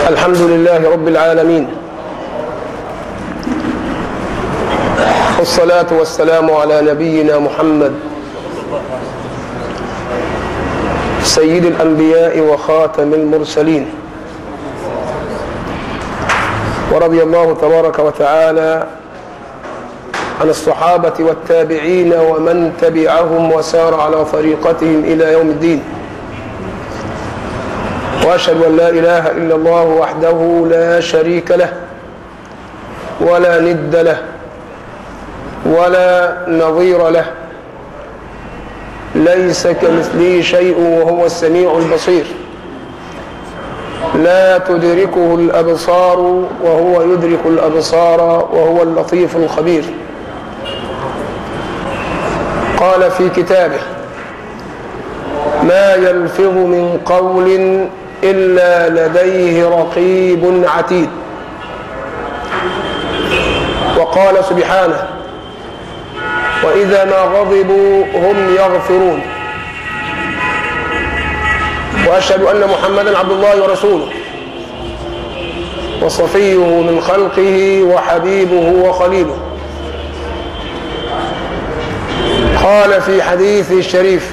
الحمد لله رب العالمين والصلاة والسلام على نبينا محمد سيد الأنبياء وخاتم المرسلين ورضي الله تبارك وتعالى عن الصحابة والتابعين ومن تبعهم وسار على طريقتهم إلى يوم الدين وأشهد أن لا إله إلا الله وحده لا شريك له ولا ند له ولا نظير له ليس كمثله شيء وهو السميع البصير لا تدركه الأبصار وهو يدرك الأبصار وهو اللطيف الخبير قال في كتابه ما يلفظ من قول إلا لديه رقيب عتيد وقال سبحانه وإذا ما غضبوا هم يغفرون وأشهد أن محمدا عبد الله ورسوله وصفيه من خلقه وحبيبه وخليله قال في حديثه الشريف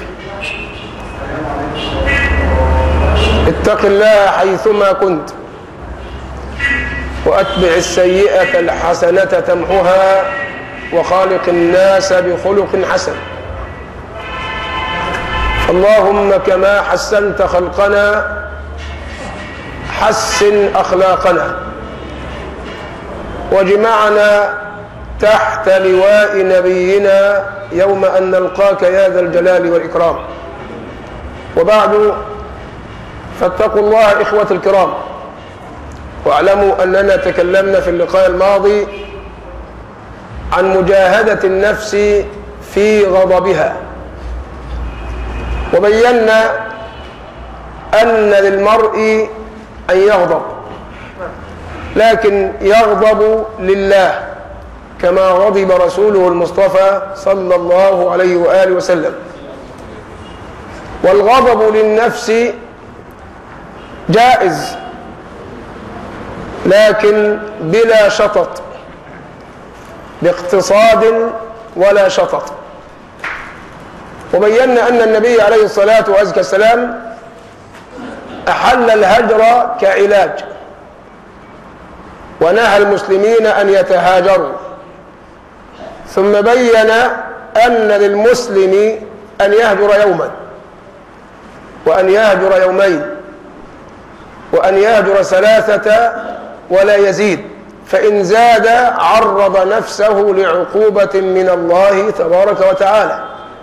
اتق الله حيثما كنت وأتبع السيئة الحسنة تمحها وخالق الناس بخلق حسن اللهم كما حسنت خلقنا حسن أخلاقنا وجمعنا تحت لواء نبينا يوم أن نلقاك يا ذا الجلال والإكرام وبعد فاتقوا الله إخوة الكرام واعلموا أننا تكلمنا في اللقاء الماضي عن مجاهدة النفس في غضبها وبينا أن للمرء أن يغضب لكن يغضب لله كما غضب رسوله المصطفى صلى الله عليه وآله وسلم والغضب للنفس جائز لكن بلا شطط باقتصاد ولا شطط وبينا أن النبي عليه الصلاة والسلام أحل الهجر كعلاج ونهى المسلمين أن يتهاجروا ثم بين أن للمسلم أن يهجر يوما وأن يهجر يومين وأن يهجر ثلاثة ولا يزيد فإن زاد عرض نفسه لعقوبة من الله تبارك وتعالى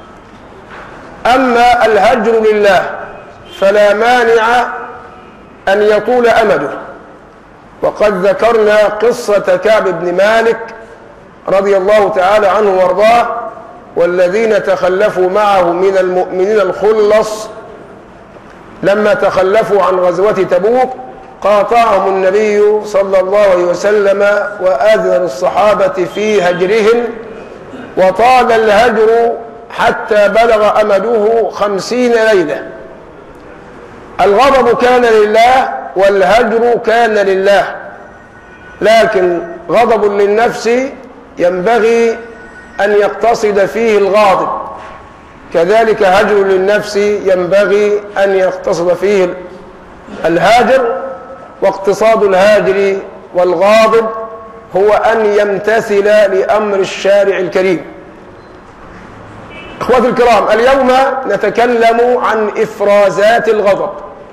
أما الهجر لله فلا مانع أن يطول أمده وقد ذكرنا قصة كعب بن مالك رضي الله تعالى عنه وارضاه والذين تخلفوا معه من المؤمنين الخلص لما تخلفوا عن غزوة تبوك قاطعهم النبي صلى الله عليه وسلم وأذن الصحابة في هجرهم وطال الهجر حتى بلغ أمده خمسين ليلة الغضب كان لله والهجر كان لله لكن غضب للنفس ينبغي أن يقتصد فيه الغاضب كذلك هجر للنفس ينبغي أن يقتصد فيه الهاجر واقتصاد الهاجر والغاضب هو أن يمتثل لأمر الشارع الكريم اخواتي الكرام اليوم نتكلم عن افرازات الغضب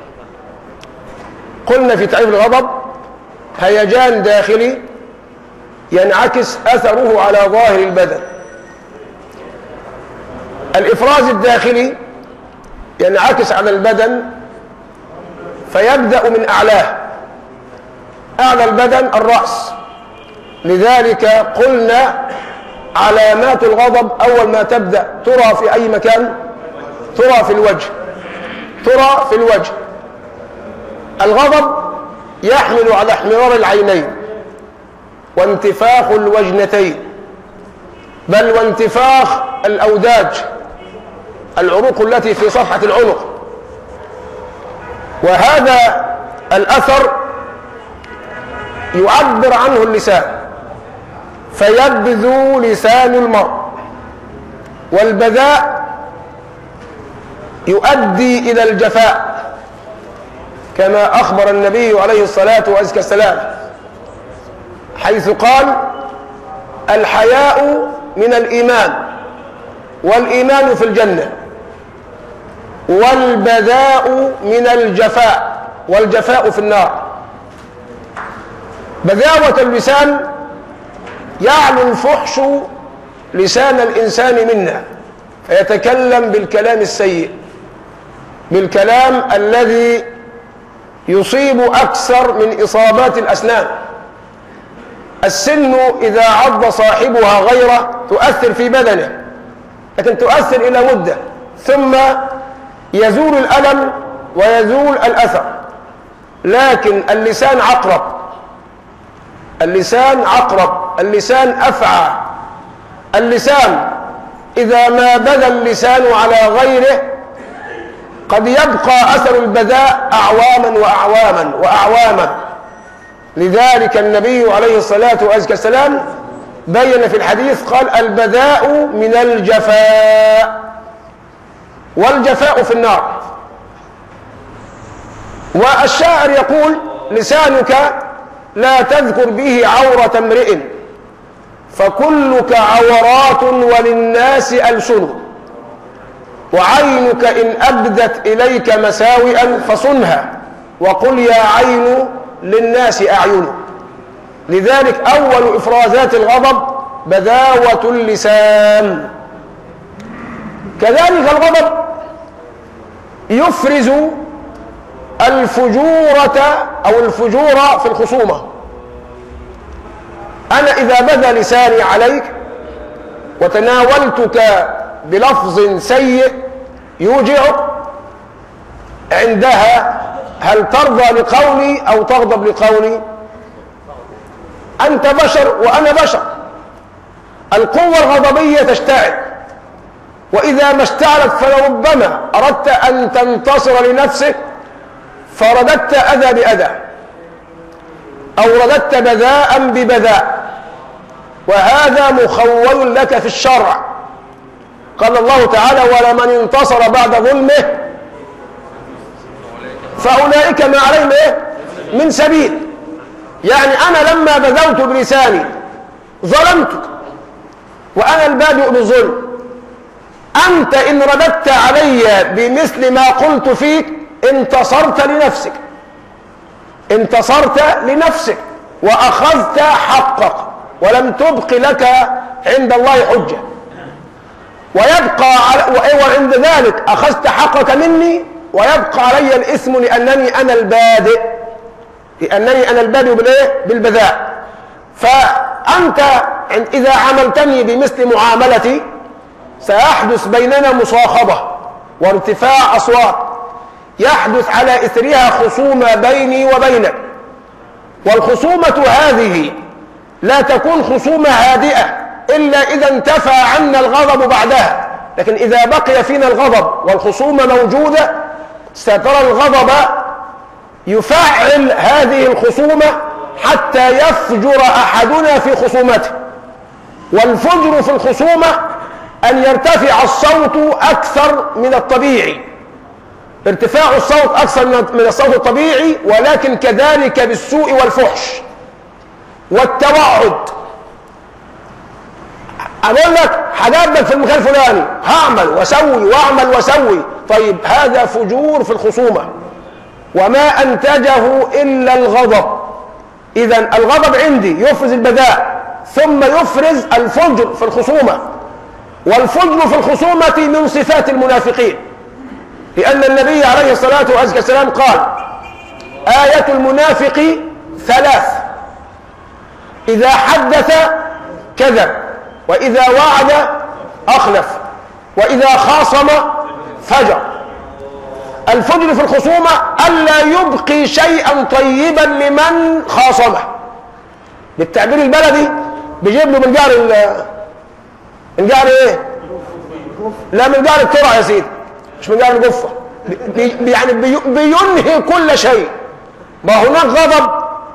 قلنا في تعريف الغضب هيجان داخلي ينعكس اثره على ظاهر البدن الافراز الداخلي ينعكس على البدن فيبدا من اعلاه اعلى البدن الراس لذلك قلنا علامات الغضب أول ما تبدأ ترى في أي مكان ترى في الوجه ترى في الوجه الغضب يحمل على احمرار العينين وانتفاخ الوجنتين بل وانتفاخ الأوداج العروق التي في صفحة العنق وهذا الأثر يعبر عنه اللسان فيبذو لسان المرء والبذاء يؤدي إلى الجفاء كما أخبر النبي عليه الصلاة والسلام حيث قال الحياء من الإيمان والإيمان في الجنة والبذاء من الجفاء والجفاء في النار بذاوة اللسان يعلو الفحش لسان الإنسان منا فيتكلم بالكلام السيء بالكلام الذي يصيب أكثر من إصابات الأسنان السن إذا عض صاحبها غيره تؤثر في بدنه لكن تؤثر إلى مدة ثم يزول الألم ويزول الأثر لكن اللسان عقرب اللسان عقرب اللسان أفعى اللسان إذا ما بدا اللسان على غيره قد يبقى أثر البذاء أعواما وأعواما وأعواما لذلك النبي عليه الصلاة والسلام بين في الحديث قال البذاء من الجفاء والجفاء في النار والشاعر يقول لسانك لا تذكر به عورة امرئ فكلك عورات وللناس ألسن وعينك إن أبدت إليك مساوئا فصنها وقل يا عين للناس أعين لذلك أول إفرازات الغضب بذاوة اللسان كذلك الغضب يفرز الفجورة أو الفجور في الخصومة أنا إذا بدا لساني عليك وتناولتك بلفظ سيء يوجعك عندها هل ترضى لقولي أو تغضب لقولي أنت بشر وأنا بشر القوة الغضبية تشتعل وإذا ما اشتعلت فلربما أردت أن تنتصر لنفسك فرددت أذى بأذى أو رددت بذاء ببذاء وهذا مخول لك في الشرع قال الله تعالى ولمن انتصر بعد ظلمه فأولئك ما عليهم إيه؟ من سبيل يعني أنا لما بذوت بلساني ظلمتك وأنا البادئ بالظلم أنت إن رددت علي بمثل ما قلت فيك انتصرت لنفسك انتصرت لنفسك وأخذت حقك ولم تبق لك عند الله حجة ويبقى وعند ذلك أخذت حقك مني ويبقى علي الإثم لأنني أنا البادئ لأنني أنا البادئ بالإيه؟ بالبذاء فأنت إذا عملتني بمثل معاملتي سيحدث بيننا مصاخبة وارتفاع أصوات يحدث على إثرها خصومة بيني وبينك والخصومة هذه لا تكون خصومة هادئة إلا إذا انتفى عنا الغضب بعدها لكن إذا بقي فينا الغضب والخصومة موجودة سترى الغضب يفعل هذه الخصومة حتى يفجر أحدنا في خصومته والفجر في الخصومة أن يرتفع الصوت أكثر من الطبيعي ارتفاع الصوت أكثر من الصوت الطبيعي ولكن كذلك بالسوء والفحش والتوعد أقول لك هجابك في المكان الفلاني هعمل واسوي واعمل واسوي طيب هذا فجور في الخصومة وما أنتجه إلا الغضب إذا الغضب عندي يفرز البذاء ثم يفرز الفجر في الخصومة والفجر في الخصومة من صفات المنافقين لأن النبي عليه الصلاة والسلام قال آية المنافق ثلاث إذا حدث كذب وإذا وعد أخلف وإذا خاصم فجر الفجر في الخصومة ألا يبقي شيئا طيبا لمن خاصمه بالتعبير البلدي بيجيب له من جار منجار ايه لا منجار الترع يا سيدي مش منجار الجفه بي يعني بي بينهي كل شيء ما هناك غضب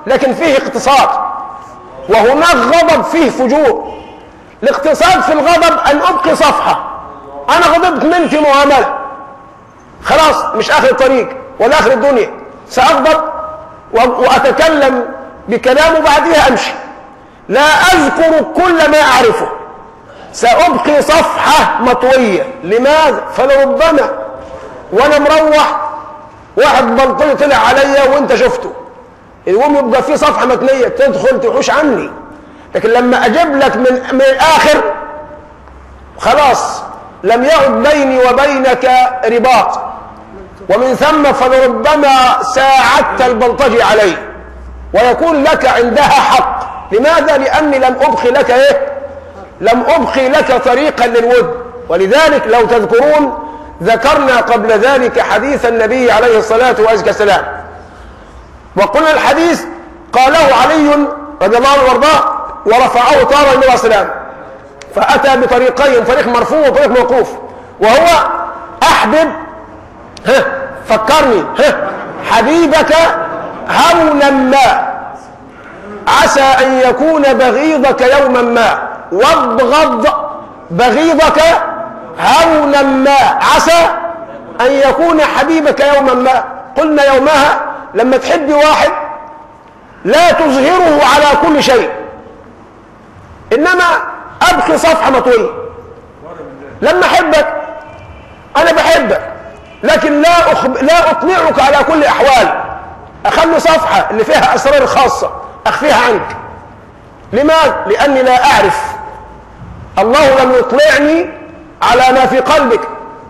لكن فيه اقتصاد وهناك غضب فيه فجور الاقتصاد في الغضب ان ابقي صفحه انا غضبت من في معامله خلاص مش اخر الطريق ولا اخر الدنيا ساغضب و- واتكلم بكلام وبعديها امشي لا اذكر كل ما اعرفه سابقي صفحه مطويه لماذا فلربما وانا مروح واحد بلطجي طلع عليا وانت شفته يقوم يبقى في صفحه متنيه تدخل تحوش عني لكن لما اجيب لك من من الاخر خلاص لم يعد بيني وبينك رباط ومن ثم فلربما ساعدت البلطجي عليه ويكون لك عندها حق لماذا لاني لم ابقي لك ايه لم ابقي لك طريقا للود ولذلك لو تذكرون ذكرنا قبل ذلك حديث النبي عليه الصلاه والسلام وقلنا الحديث قاله علي رضي الله عنه وارضاه ورفعه طار النبي عليه السلام فاتى بطريقين طريق مرفوع وطريق موقوف وهو احبب ها فكرني ها حبيبك هونا ما عسى ان يكون بغيضك يوما ما وابغض بغيضك هونا ما عسى ان يكون حبيبك يوما ما قلنا يومها لما تحب واحد لا تظهره على كل شيء انما ابقي صفحه مطويه لما احبك انا بحبك لكن لا أخب... لا اطلعك على كل احوال اخلي صفحه اللي فيها اسرار خاصه اخفيها عنك لماذا لاني لا اعرف الله لم يطلعني على ما في قلبك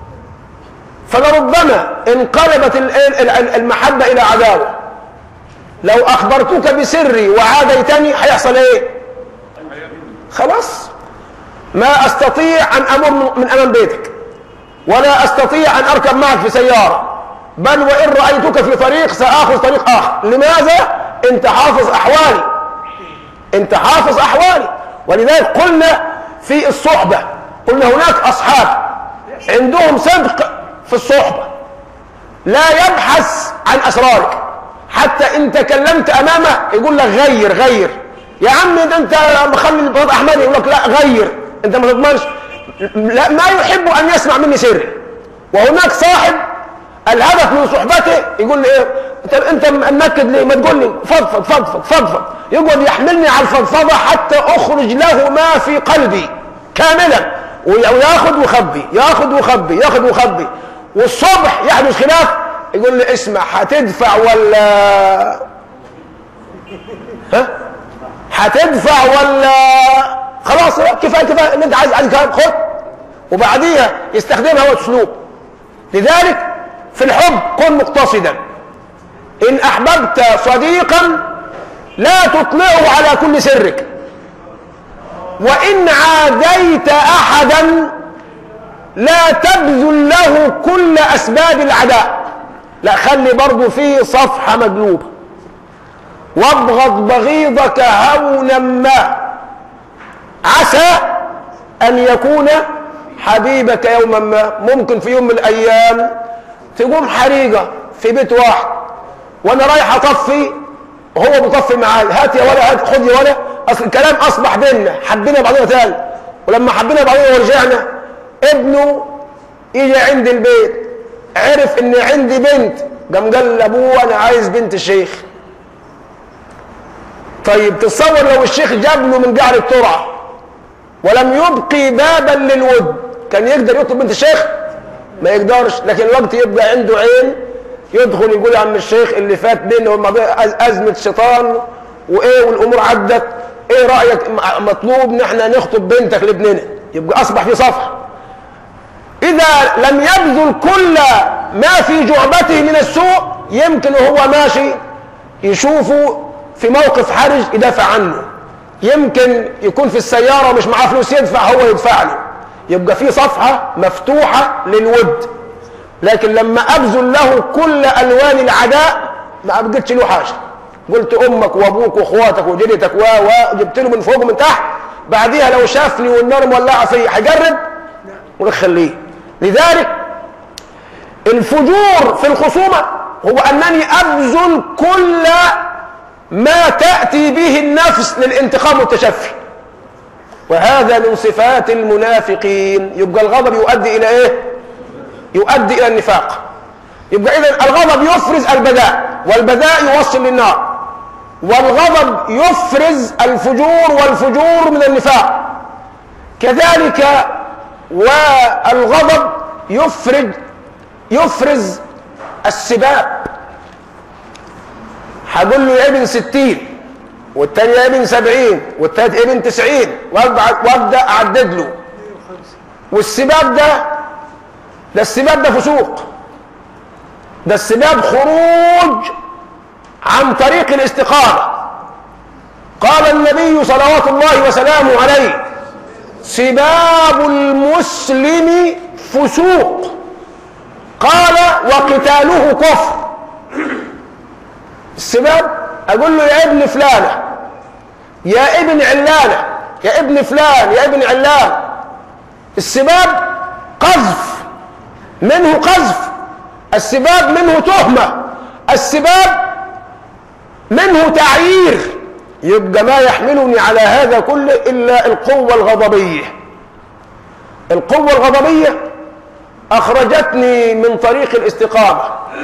فلربما انقلبت ال- ال- ال- المحبه الى عداوه لو اخبرتك بسري وعاديتني هيحصل ايه خلاص ما استطيع ان امر من امام بيتك ولا استطيع ان اركب معك في سياره بل وان رايتك في طريق ساخذ طريق اخر لماذا انت حافظ احوالي انت حافظ احوالي ولذلك قلنا في الصحبه قلنا هناك اصحاب عندهم صدق في الصحبه لا يبحث عن اسرارك حتى ان تكلمت امامه يقول لك غير غير يا عم ده انت مخلي البطاط احمد يقول لك لا غير انت ما تضمنش لا ما يحب ان يسمع مني سري وهناك صاحب الهدف من صحبته يقول لي ايه انت انت منكد ليه ما تقول لي فضفض فضفض فضفض يقعد يحملني على الفضفضه حتى اخرج له ما في قلبي كاملا وياخذ ويخبي ياخذ ويخبي ياخذ ويخبي والصبح يحدث خلاف يقول لي اسمع هتدفع ولا ها هتدفع ولا خلاص كفايه كفايه اللي انت عايز عايز خد وبعديها يستخدمها هو اسلوب لذلك في الحب كن مقتصدا ان احببت صديقا لا تطلعه على كل سرك وان عاديت احدا لا تبذل له كل اسباب العداء لا خلي برضه فيه صفحه مقلوبه وابغض بغيضك هونا ما عسى ان يكون حبيبك يوما ما ممكن في يوم من الايام تقوم حريقه في بيت واحد وانا رايح اطفي وهو بيطفي معايا هات يا ولا هات خد يا ولا اصل الكلام اصبح بيننا حبينا بعضنا تاني ولما حبينا بعضنا ورجعنا ابنه يجي عند البيت عرف ان عندي بنت قام قال لابوه انا عايز بنت الشيخ طيب تصور لو الشيخ جاب له من قعر الترعه ولم يبقي بابا للود كان يقدر يطلب بنت الشيخ ما يقدرش لكن الوقت يبقى عنده عين يدخل يقول يا عم الشيخ اللي فات بينه وما ازمه شيطان وايه والامور عدت ايه رايك مطلوب ان احنا نخطب بنتك لابننا يبقى اصبح في صفحه اذا لم يبذل كل ما في جعبته من السوء يمكن وهو ماشي يشوفه في موقف حرج يدافع عنه يمكن يكون في السيارة مش معاه فلوس يدفع هو يدفع له يبقى في صفحة مفتوحة للود لكن لما أبذل له كل ألوان العداء ما أبقتش له حاجة قلت أمك وأبوك وأخواتك وجدتك و وجبت له من فوق ومن تحت بعديها لو شافني والنار مولعة فيه هيجرب ونخليه لذلك الفجور في الخصومة هو أنني أبذل كل ما تأتي به النفس للانتقام والتشفي وهذا من صفات المنافقين يبقى الغضب يؤدي إلى إيه؟ يؤدي إلى النفاق يبقى إذا الغضب يفرز البذاء والبذاء يوصل للنار والغضب يفرز الفجور والفجور من النفاق كذلك والغضب يفرج يفرز السباب هقول له يا ابن ستين والتاني يا ابن سبعين والتالت يا ابن تسعين وابدا اعدد له والسباب ده ده السباب ده فسوق ده السباب خروج عن طريق الاستقامة قال النبي صلوات الله وسلامه عليه سباب المسلم فسوق قال وقتاله كفر السباب اقول له يا ابن فلانة يا ابن علانة يا ابن فلان يا ابن علان السباب قذف منه قذف السباب منه تهمة السباب منه تعيير يبقى ما يحملني على هذا كله إلا القوة الغضبية القوة الغضبية أخرجتني من طريق الاستقامة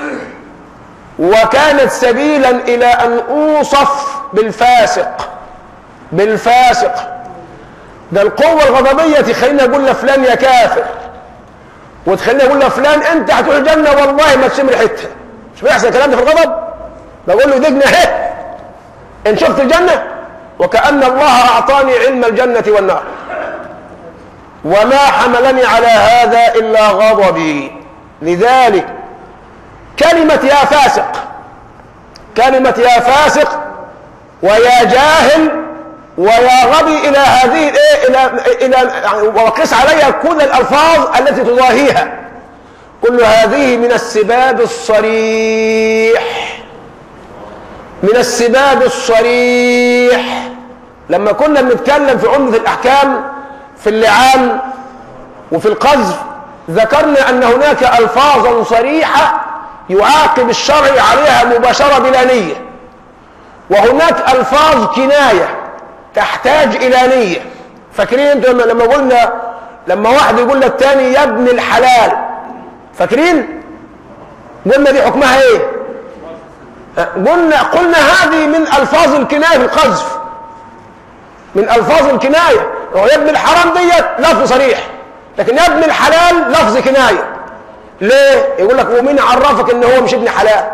وكانت سبيلا إلى أن أوصف بالفاسق بالفاسق ده القوة الغضبية تخليني أقول لفلان يا كافر وتخليني أقول لفلان أنت هتروح الجنة والله ما تشم ريحتها مش بيحصل الكلام ده في الغضب بقول له دقنا هه إن شفت الجنة وكأن الله أعطاني علم الجنة والنار وما حملني على هذا إلا غضبي لذلك كلمة يا فاسق كلمة يا فاسق ويا جاهل ويا غبي إلى هذه إيه إلى إلى وقس عليها كل الألفاظ التي تضاهيها كل هذه من السباب الصريح من السباب الصريح لما كنا بنتكلم في عمدة الأحكام في اللعان وفي القذف ذكرنا أن هناك ألفاظا صريحة يعاقب الشرع عليها مباشرة بلا نية وهناك ألفاظ كناية تحتاج إلى نية فاكرين انتوا لما قلنا لما واحد يقول للتاني يا ابن الحلال فاكرين قلنا دي حكمها ايه قلنا قلنا هذه من الفاظ الكنايه في القذف من الفاظ الكنايه هو يا ابن الحرام ديت لفظ صريح لكن يا ابن الحلال لفظ كنايه ليه يقول لك ومين عرفك ان هو مش ابن حلال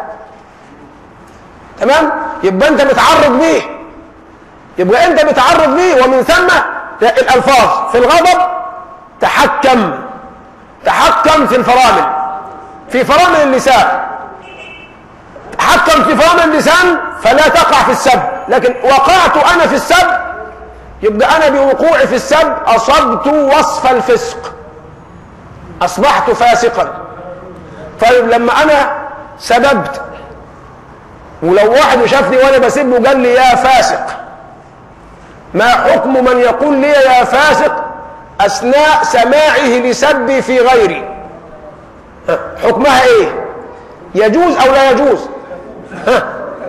تمام يبقى انت بتعرض بيه يبقى انت بتعرض بيه ومن ثم الالفاظ في الغضب تحكم تحكم في الفرامل في فرامل اللسان تحكم في فرامل اللسان فلا تقع في السب لكن وقعت انا في السب يبقى انا بوقوعي في السب اصبت وصف الفسق اصبحت فاسقا طيب لما انا سببت ولو واحد شافني وانا بسب وقال لي يا فاسق ما حكم من يقول لي يا فاسق اثناء سماعه لسبي في غيري حكمها ايه يجوز او لا يجوز ها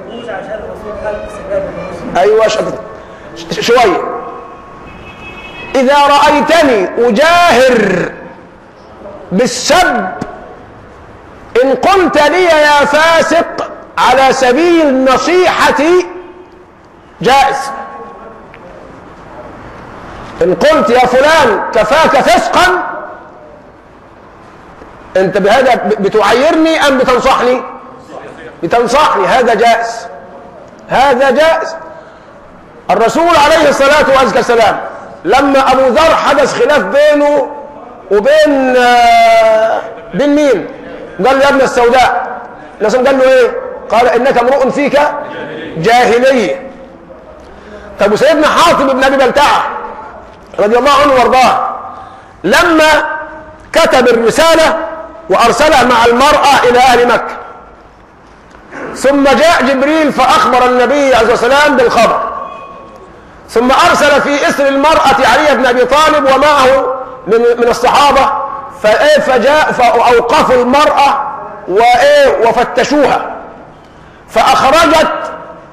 ايوه شويه اذا رايتني اجاهر بالسب ان قلت لي يا فاسق على سبيل النصيحه جائز ان قلت يا فلان كفاك فسقا انت بهذا بتعيرني ام بتنصحني بتنصحني هذا جائز هذا جائز الرسول عليه الصلاة والسلام لما أبو ذر حدث خلاف بينه وبين بين مين قال له يا ابن السوداء الرسول قال له ايه قال انك امرؤ فيك جاهلية طب وسيدنا حاطب بن ابي بلتعه رضي الله عنه وارضاه لما كتب الرسالة وأرسلها مع المرأة إلى أهل مكة ثم جاء جبريل فأخبر النبي عليه الصلاة والسلام بالخبر ثم أرسل في إسر المرأة علي بن أبي طالب ومعه من من الصحابة فإيه فجاء فأوقفوا المرأة وإيه وفتشوها فأخرجت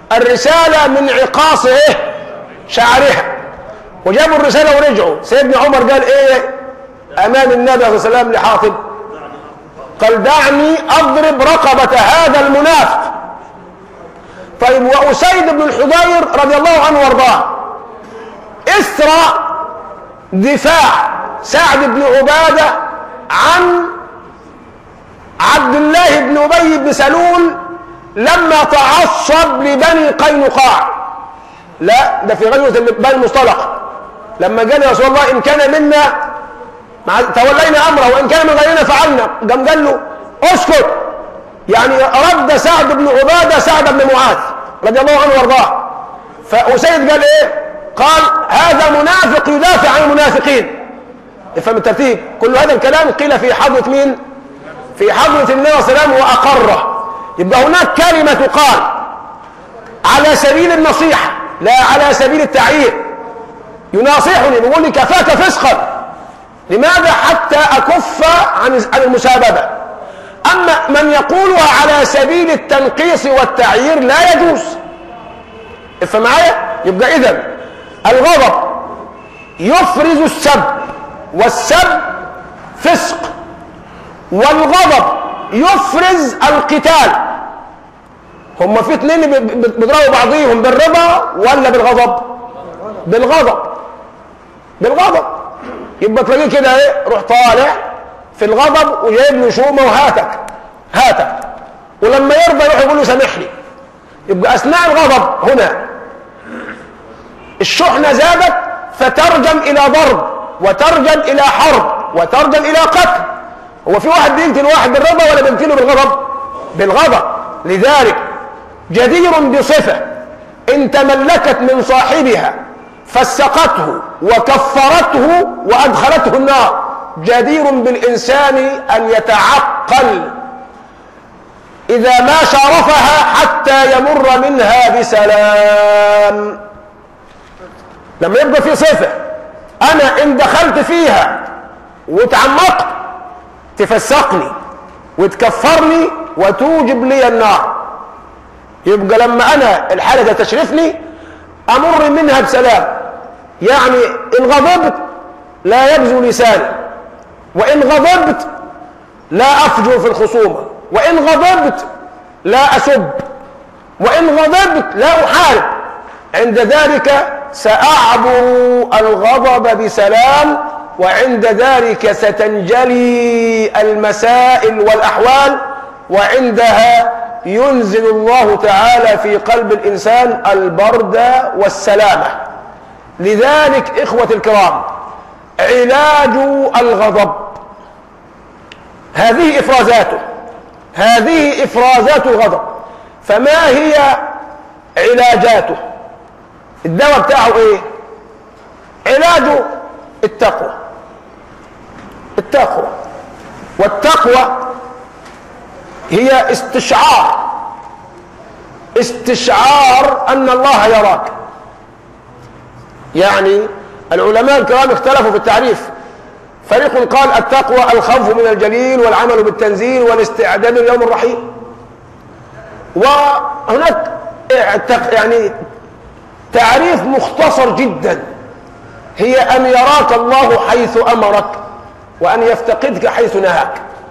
الرسالة من عقاص ايه شعرها وجابوا الرسالة ورجعوا سيدنا عمر قال ايه امام النبي صلى الله عليه وسلم لحاطب قال دعني اضرب رقبة هذا المنافق طيب وأسيد بن الحضير رضي الله عنه وارضاه اثر دفاع سعد بن عبادة عن عبد الله بن أبي بن سلول لما تعصب لبني قينقاع لا ده في غزوة بني المصطلق لما قال يا رسول الله إن كان منا مع تولينا أمره وإن كان من غيرنا فعلنا قام قال له اسكت يعني رد سعد بن عبادة سعد بن معاذ رضي الله عنه وارضاه فأسيد قال ايه قال هذا منافق يدافع عن المنافقين افهم الترتيب كل هذا الكلام قيل في حضرة مين في حضرة النبي صلى الله عليه وسلم وأقره يبقى هناك كلمة تقال على سبيل النصيحة لا على سبيل التعيير يناصحني بيقول لي كفاك فسقا لماذا حتى أكف عن عن المساببة أما من يقولها على سبيل التنقيص والتعيير لا يجوز افهم معايا يبقى إذا الغضب يفرز السب والسب فسق والغضب يفرز القتال هم في اتنين بيضربوا بعضيهم بالرضا ولا بالغضب بالغضب بالغضب يبقى تلاقيه كده ايه روح طالع في الغضب وجايب له شومه وهاتك هاتك ولما يرضى يروح يقول له سامحني يبقى اثناء الغضب هنا الشحنه زادت فترجم الى ضرب وترجم الى حرب وترجم الى قتل هو في واحد بيقتل واحد بالرضا ولا بيقتله بالغضب بالغضب لذلك جدير بصفه ان تملكت من صاحبها فسقته وكفرته وادخلته النار جدير بالانسان ان يتعقل اذا ما شارفها حتى يمر منها بسلام لما يبقى في صفه انا ان دخلت فيها وتعمقت تفسقني وتكفرني وتوجب لي النار يبقى لما انا الحاله تشرفني امر منها بسلام يعني ان غضبت لا يبزو لساني وان غضبت لا افجر في الخصومه وان غضبت لا اسب وان غضبت لا احارب عند ذلك ساعبر الغضب بسلام وعند ذلك ستنجلي المسائل والاحوال وعندها ينزل الله تعالى في قلب الانسان البرد والسلامه لذلك اخوه الكرام علاج الغضب هذه افرازاته هذه افرازات الغضب فما هي علاجاته الدواء بتاعه ايه علاجه التقوى التقوى والتقوى هي استشعار استشعار ان الله يراك يعني العلماء الكرام اختلفوا في التعريف فريق قال التقوى الخوف من الجليل والعمل بالتنزيل والاستعداد لليوم الرحيم وهناك يعني تعريف مختصر جدا هي ان يراك الله حيث امرك وان يفتقدك حيث نهاك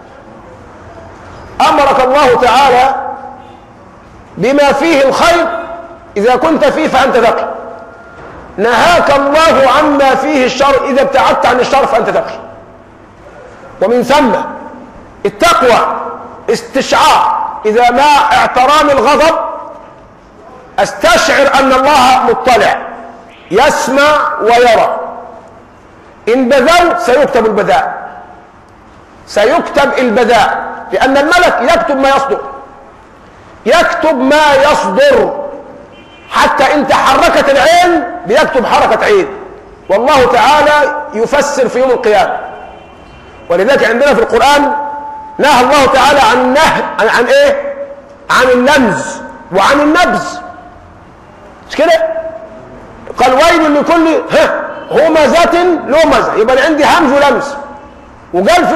امرك الله تعالى بما فيه الخير اذا كنت فيه فانت ذكي نهاك الله عما فيه الشر اذا ابتعدت عن الشر فانت تقي ومن ثم التقوى استشعار اذا ما اعتراني الغضب استشعر ان الله مطلع يسمع ويرى ان بذلت سيكتب البذاء سيكتب البذاء لان الملك يكتب ما يصدر يكتب ما يصدر حتى ان تحركت العين بيكتب حركه عين والله تعالى يفسر في يوم القيامه ولذلك عندنا في القران نهى الله تعالى عن نهي عن, عن ايه عن اللمز وعن النبز مش كده قال ويل لكل ها همزة لمزة يبقى عندي همز ولمز وقال في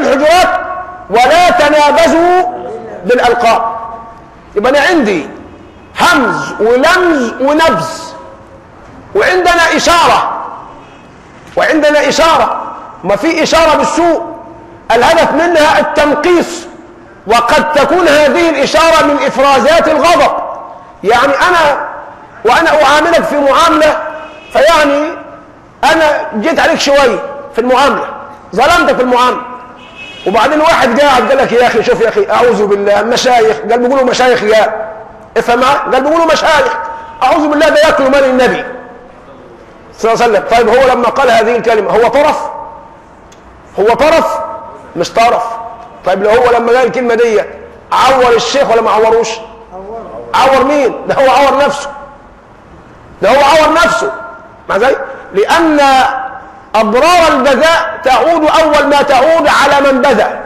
همز ولمز ونبز وعندنا إشارة وعندنا إشارة ما في إشارة بالسوء الهدف منها التنقيص وقد تكون هذه الإشارة من إفرازات الغضب يعني أنا وأنا أعاملك في معاملة فيعني أنا جيت عليك شوية في المعاملة ظلمتك في المعاملة وبعدين واحد قاعد قال لك يا أخي شوف يا أخي أعوذ بالله مشايخ قال بيقولوا مشايخ يا افهم قال بيقولوا مشايخ أعوذ بالله ده ياكلوا مال النبي صلى الله عليه وسلم طيب هو لما قال هذه الكلمة هو طرف هو طرف مش طرف طيب لو هو لما قال الكلمة دي عور الشيخ ولا ما عوروش عور مين ده هو عور نفسه ده هو عور نفسه مع ذلك لأن أضرار البذاء تعود أول ما تعود على من بذأ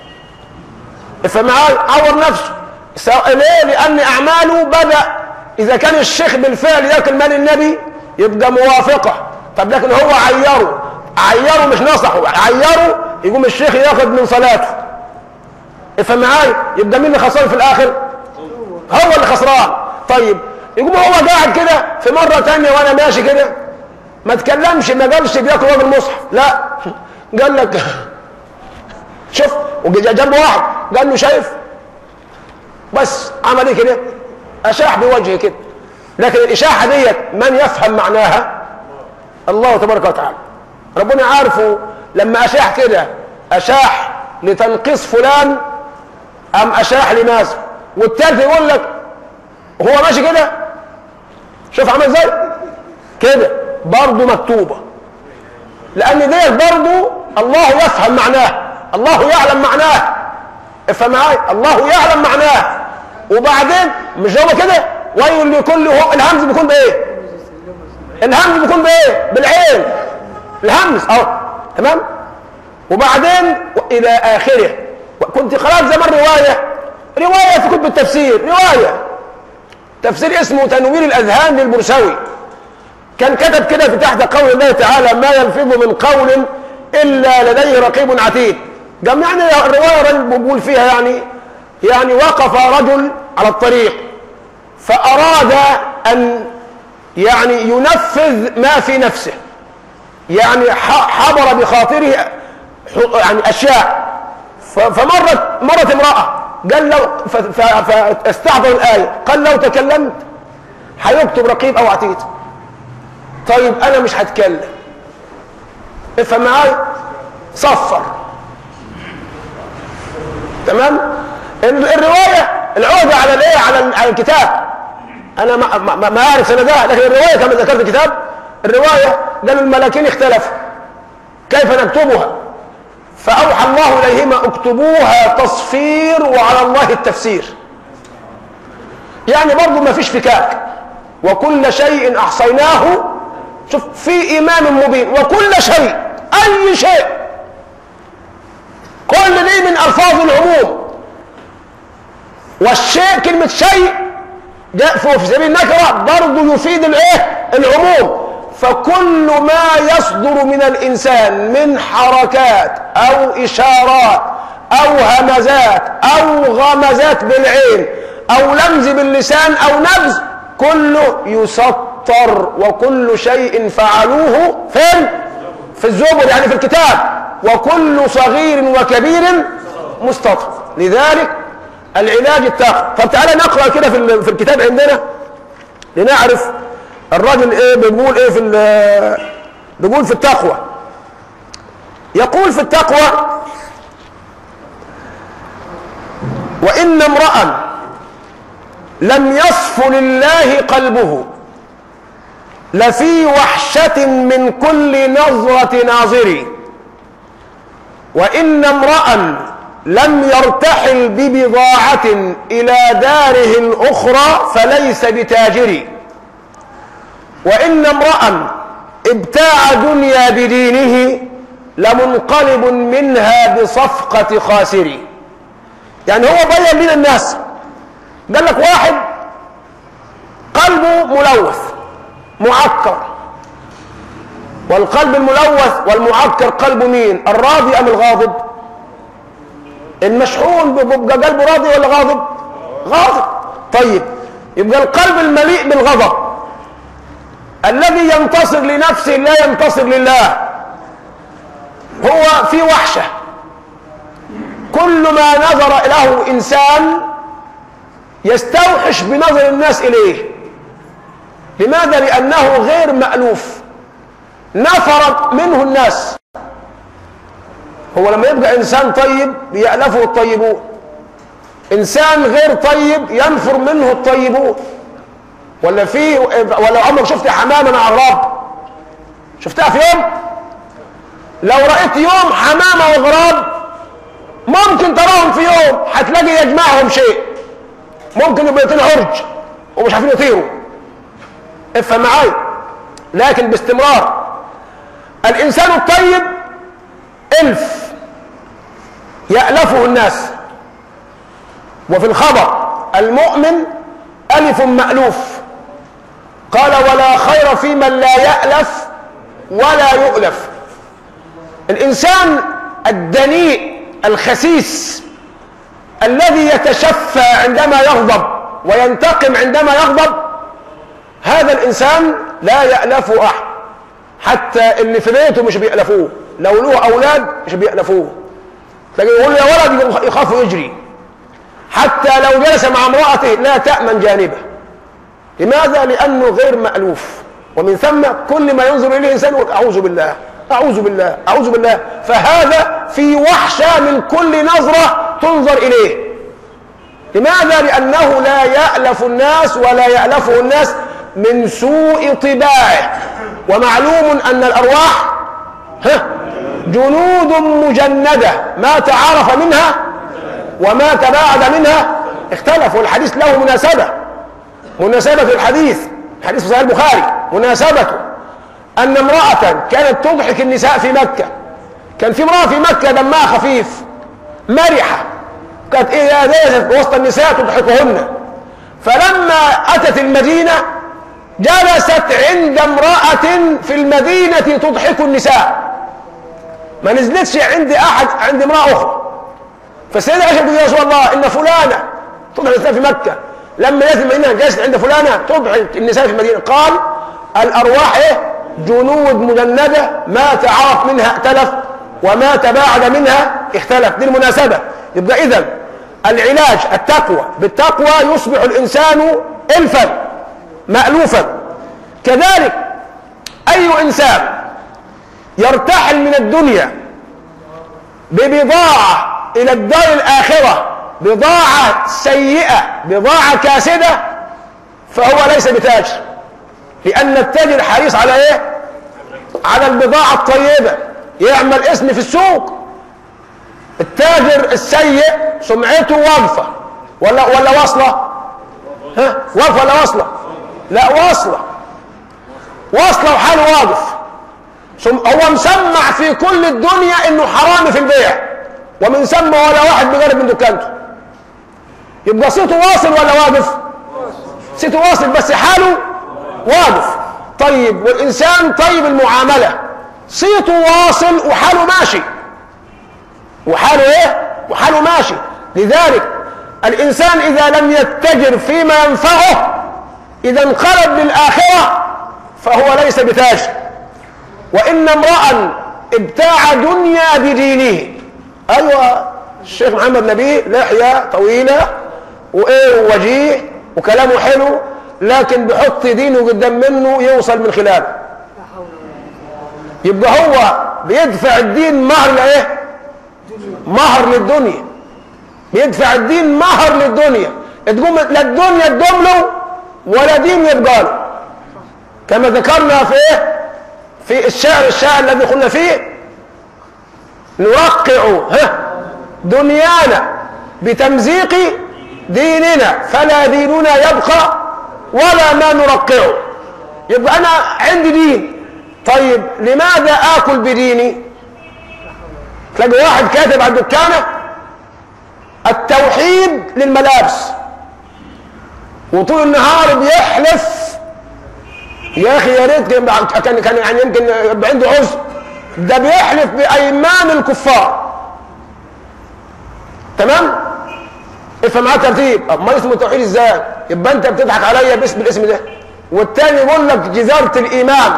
فمعاه عور نفسه ليه؟ لأن أعماله بدأ إذا كان الشيخ بالفعل ياكل مال النبي يبقى موافقة طب لكن هو عيره عيره مش نصحه عيره يقوم الشيخ ياخد من صلاته افهم معايا يبقى مين اللي خسران في الاخر هو اللي خسران طيب يقوم هو قاعد كده في مره تانية وانا ماشي كده ما تكلمش ما قالش بياكل وجه المصحف لا قال لك شوف وجنب واحد قال له شايف بس عمل ايه كده اشاح بوجهه كده لكن الاشاحه ديت من يفهم معناها الله تبارك وتعالى ربنا عارفه لما اشاح كده اشاح لتنقيص فلان ام اشاح لماذا والتالت يقول لك هو ماشي كده شوف عمل ازاي كده برضه مكتوبه لان ديت برضه الله يفهم معناه الله يعلم معناه افهم معايا الله يعلم معناه وبعدين مش هو كده ويل لكل هو الهمز بيكون بايه الهمز بيكون بايه بالعين الهمز اهو تمام وبعدين الى اخره كنت قرات زمان روايه روايه في كتب التفسير روايه تفسير اسمه تنوير الاذهان للبرساوي كان كتب كده في تحت قول الله تعالى ما يلفظ من قول الا لديه رقيب عتيد قام يعني الروايه رجل بيقول فيها يعني يعني وقف رجل على الطريق فاراد ان يعني ينفذ ما في نفسه يعني حضر بخاطره يعني اشياء فمرت مرت امراه قال لو فاستحضر الايه قال لو تكلمت هيكتب رقيب او عتيد طيب انا مش هتكلم افهم معايا صفر تمام الروايه العهده على الايه على على الكتاب انا ما ما, ما اعرف سندها لكن الروايه كما ذكرت الكتاب الروايه قالوا الملاكين اختلفوا كيف نكتبها فاوحى الله اليهما اكتبوها تصفير وعلى الله التفسير يعني برضه ما فيش فكاك وكل شيء احصيناه شوف في امام مبين وكل شيء اي شيء كل دي من الفاظ العموم والشيء كلمه شيء جاء في سبيل النكره برضه يفيد الايه العموم فكل ما يصدر من الانسان من حركات او اشارات او همزات او غمزات بالعين او لمز باللسان او نبز كله يسطر وكل شيء فعلوه فين في الزبر يعني في الكتاب وكل صغير وكبير مستطر لذلك العلاج التقوى طب تعالى نقرا كده في في الكتاب عندنا لنعرف الراجل ايه بيقول ايه في بيقول في التقوى يقول في التقوى وان امرا لم يصف لله قلبه لفي وحشه من كل نظره ناظر وان امرا لم يرتحل ببضاعه الى داره الاخرى فليس بتاجر وان امرا ابتاع دنيا بدينه لمنقلب منها بصفقه خاسر يعني هو بين لنا الناس قال لك واحد قلبه ملوث معكر والقلب الملوث والمعكر قلب مين الراضي ام الغاضب المشحون بيبقى قلبه راضي ولا غاضب غاضب طيب يبقى القلب المليء بالغضب الذي ينتصر لنفسه لا ينتصر لله هو في وحشة كل ما نظر له إنسان يستوحش بنظر الناس إليه لماذا؟ لأنه غير مألوف نفرت منه الناس هو لما يبقى إنسان طيب يألفه الطيبون إنسان غير طيب ينفر منه الطيبون ولا في ولا عمرك شفت حمامة مع غراب شفتها في يوم لو رأيت يوم حمامة وغراب ممكن تراهم في يوم هتلاقي يجمعهم شيء ممكن يبقوا يطيروا عرج ومش عارفين يطيروا افهم معايا لكن باستمرار الانسان الطيب الف يالفه الناس وفي الخبر المؤمن الف مالوف قال ولا خير في من لا يالف ولا يؤلف الانسان الدنيء الخسيس الذي يتشفى عندما يغضب وينتقم عندما يغضب هذا الانسان لا يالفه احد حتى اللي في بيته مش بيألفوه لو له اولاد مش بيألفوه تلاقيه يقول يا ولد يخاف يجري حتى لو جلس مع امرأته لا تأمن جانبه لماذا؟ لأنه غير مألوف ومن ثم كل ما ينظر إليه إنسان يقول أعوذ بالله أعوذ بالله أعوذ بالله فهذا في وحشة من كل نظرة تنظر إليه لماذا؟ لأنه لا يألف الناس ولا يألفه الناس من سوء طباعه ومعلوم أن الأرواح ها جنود مجندة ما تعارف منها وما تباعد منها اختلف والحديث له مناسبة مناسبة الحديث حديث صحيح البخاري مناسبته أن امرأة كانت تضحك النساء في مكة كان في امرأة في مكة دمها خفيف مرحة كانت إيه جالسة وسط النساء تضحكهن فلما أتت المدينة جلست عند امرأة في المدينة تضحك النساء ما نزلتش عند أحد عند امرأة أخرى فالسيدة عائشة تقول يا رسول الله إن فلانة تضحك النساء في مكة لما نزل المدينة جلست عند فلانة تضحك النساء في المدينة قال الأرواح إيه؟ جنود مجندة ما تعرف منها ائتلف وما تباعد منها اختلف دي المناسبة يبقى إذا العلاج التقوى بالتقوى يصبح الإنسان إلفا مألوفا كذلك أي إنسان يرتحل من الدنيا ببضاعة إلى الدار الآخرة بضاعة سيئة بضاعة كاسدة فهو ليس بتاجر لأن التاجر حريص على إيه؟ على البضاعة الطيبة يعمل اسم في السوق التاجر السيء سمعته واقفة ولا ولا واصلة؟ ها؟ واقفة ولا واصلة؟ لا واصلة واصلة وحاله واقف هو مسمع في كل الدنيا انه حرامي في البيع ومن ثم ولا واحد بيقرب من دكانته يبقى صيته واصل ولا واقف؟ صيته واصل بس حاله واقف طيب والإنسان طيب المعاملة صيته واصل وحاله ماشي وحاله ايه وحاله ماشي لذلك الإنسان إذا لم يتجر فيما ينفعه إذا انقلب للآخرة فهو ليس بتاجر وإن امرأ ابتاع دنيا بدينه أيوة الشيخ محمد نبيه لحية طويلة وإيه وجيه وكلامه حلو لكن بحط دينه قدام منه يوصل من خلاله يبقى هو بيدفع الدين مهر لايه مهر للدنيا بيدفع الدين مهر للدنيا تقوم لا الدنيا تدوم له ولا دين يبقى له كما ذكرنا في ايه في الشعر الشاعر الذي قلنا فيه نوقع ها دنيانا بتمزيق ديننا فلا ديننا يبقى ولا ما نرقعه يبقى انا عندي دين طيب لماذا اكل بديني تلاقي واحد كاتب على الدكانه التوحيد للملابس وطول النهار بيحلف يا اخي يا ريت كان كان يعني يمكن يبقى عنده عذر ده بيحلف بايمان الكفار تمام افهم معاه ترتيب ما اسمه التوحيد ازاي يبقى انت بتضحك عليا باسم الاسم ده والتاني يقول لك جزارة الايمان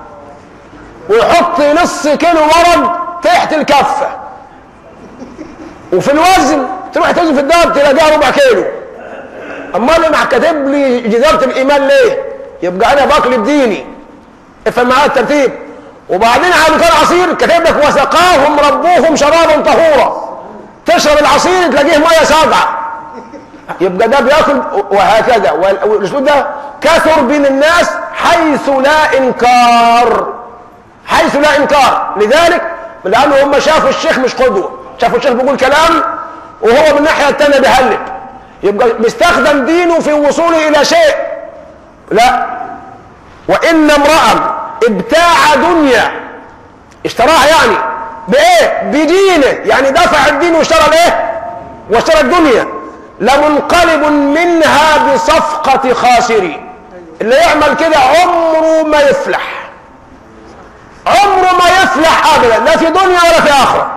ويحط نص كيلو ورد تحت الكفة وفي الوزن تروح توزن في الدهب تلاقيها ربع كيلو امال انا كاتب لي جزارة الايمان ليه يبقى انا باكل بديني افهم معايا الترتيب وبعدين على كان عصير كاتب لك وسقاهم ربهم شرابا طهورا تشرب العصير تلاقيه ميه ساقعه يبقى ده بياكل وهكذا والاسلوب ده كثر بين الناس حيث لا انكار حيث لا انكار لذلك لانه هم شافوا الشيخ مش قدوه شافوا الشيخ بيقول كلام وهو من الناحيه الثانيه بيهلب يبقى بيستخدم دينه في وصوله الى شيء لا وان امرا ابتاع دنيا اشتراها يعني بايه بدينه يعني دفع الدين واشترى الايه واشترى الدنيا لمنقلب منها بصفقة خاسرين اللي يعمل كده عمره ما يفلح عمره ما يفلح ابدا لا في دنيا ولا في اخره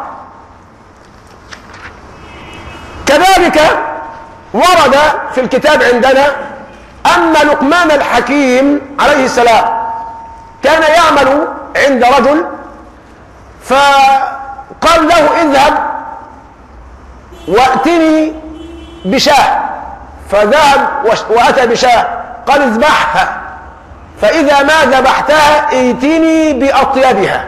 كذلك ورد في الكتاب عندنا ان لقمان الحكيم عليه السلام كان يعمل عند رجل فقال له اذهب واتني بشاة فذهب واتى بشاة قال اذبحها فاذا ما ذبحتها ائتني باطيبها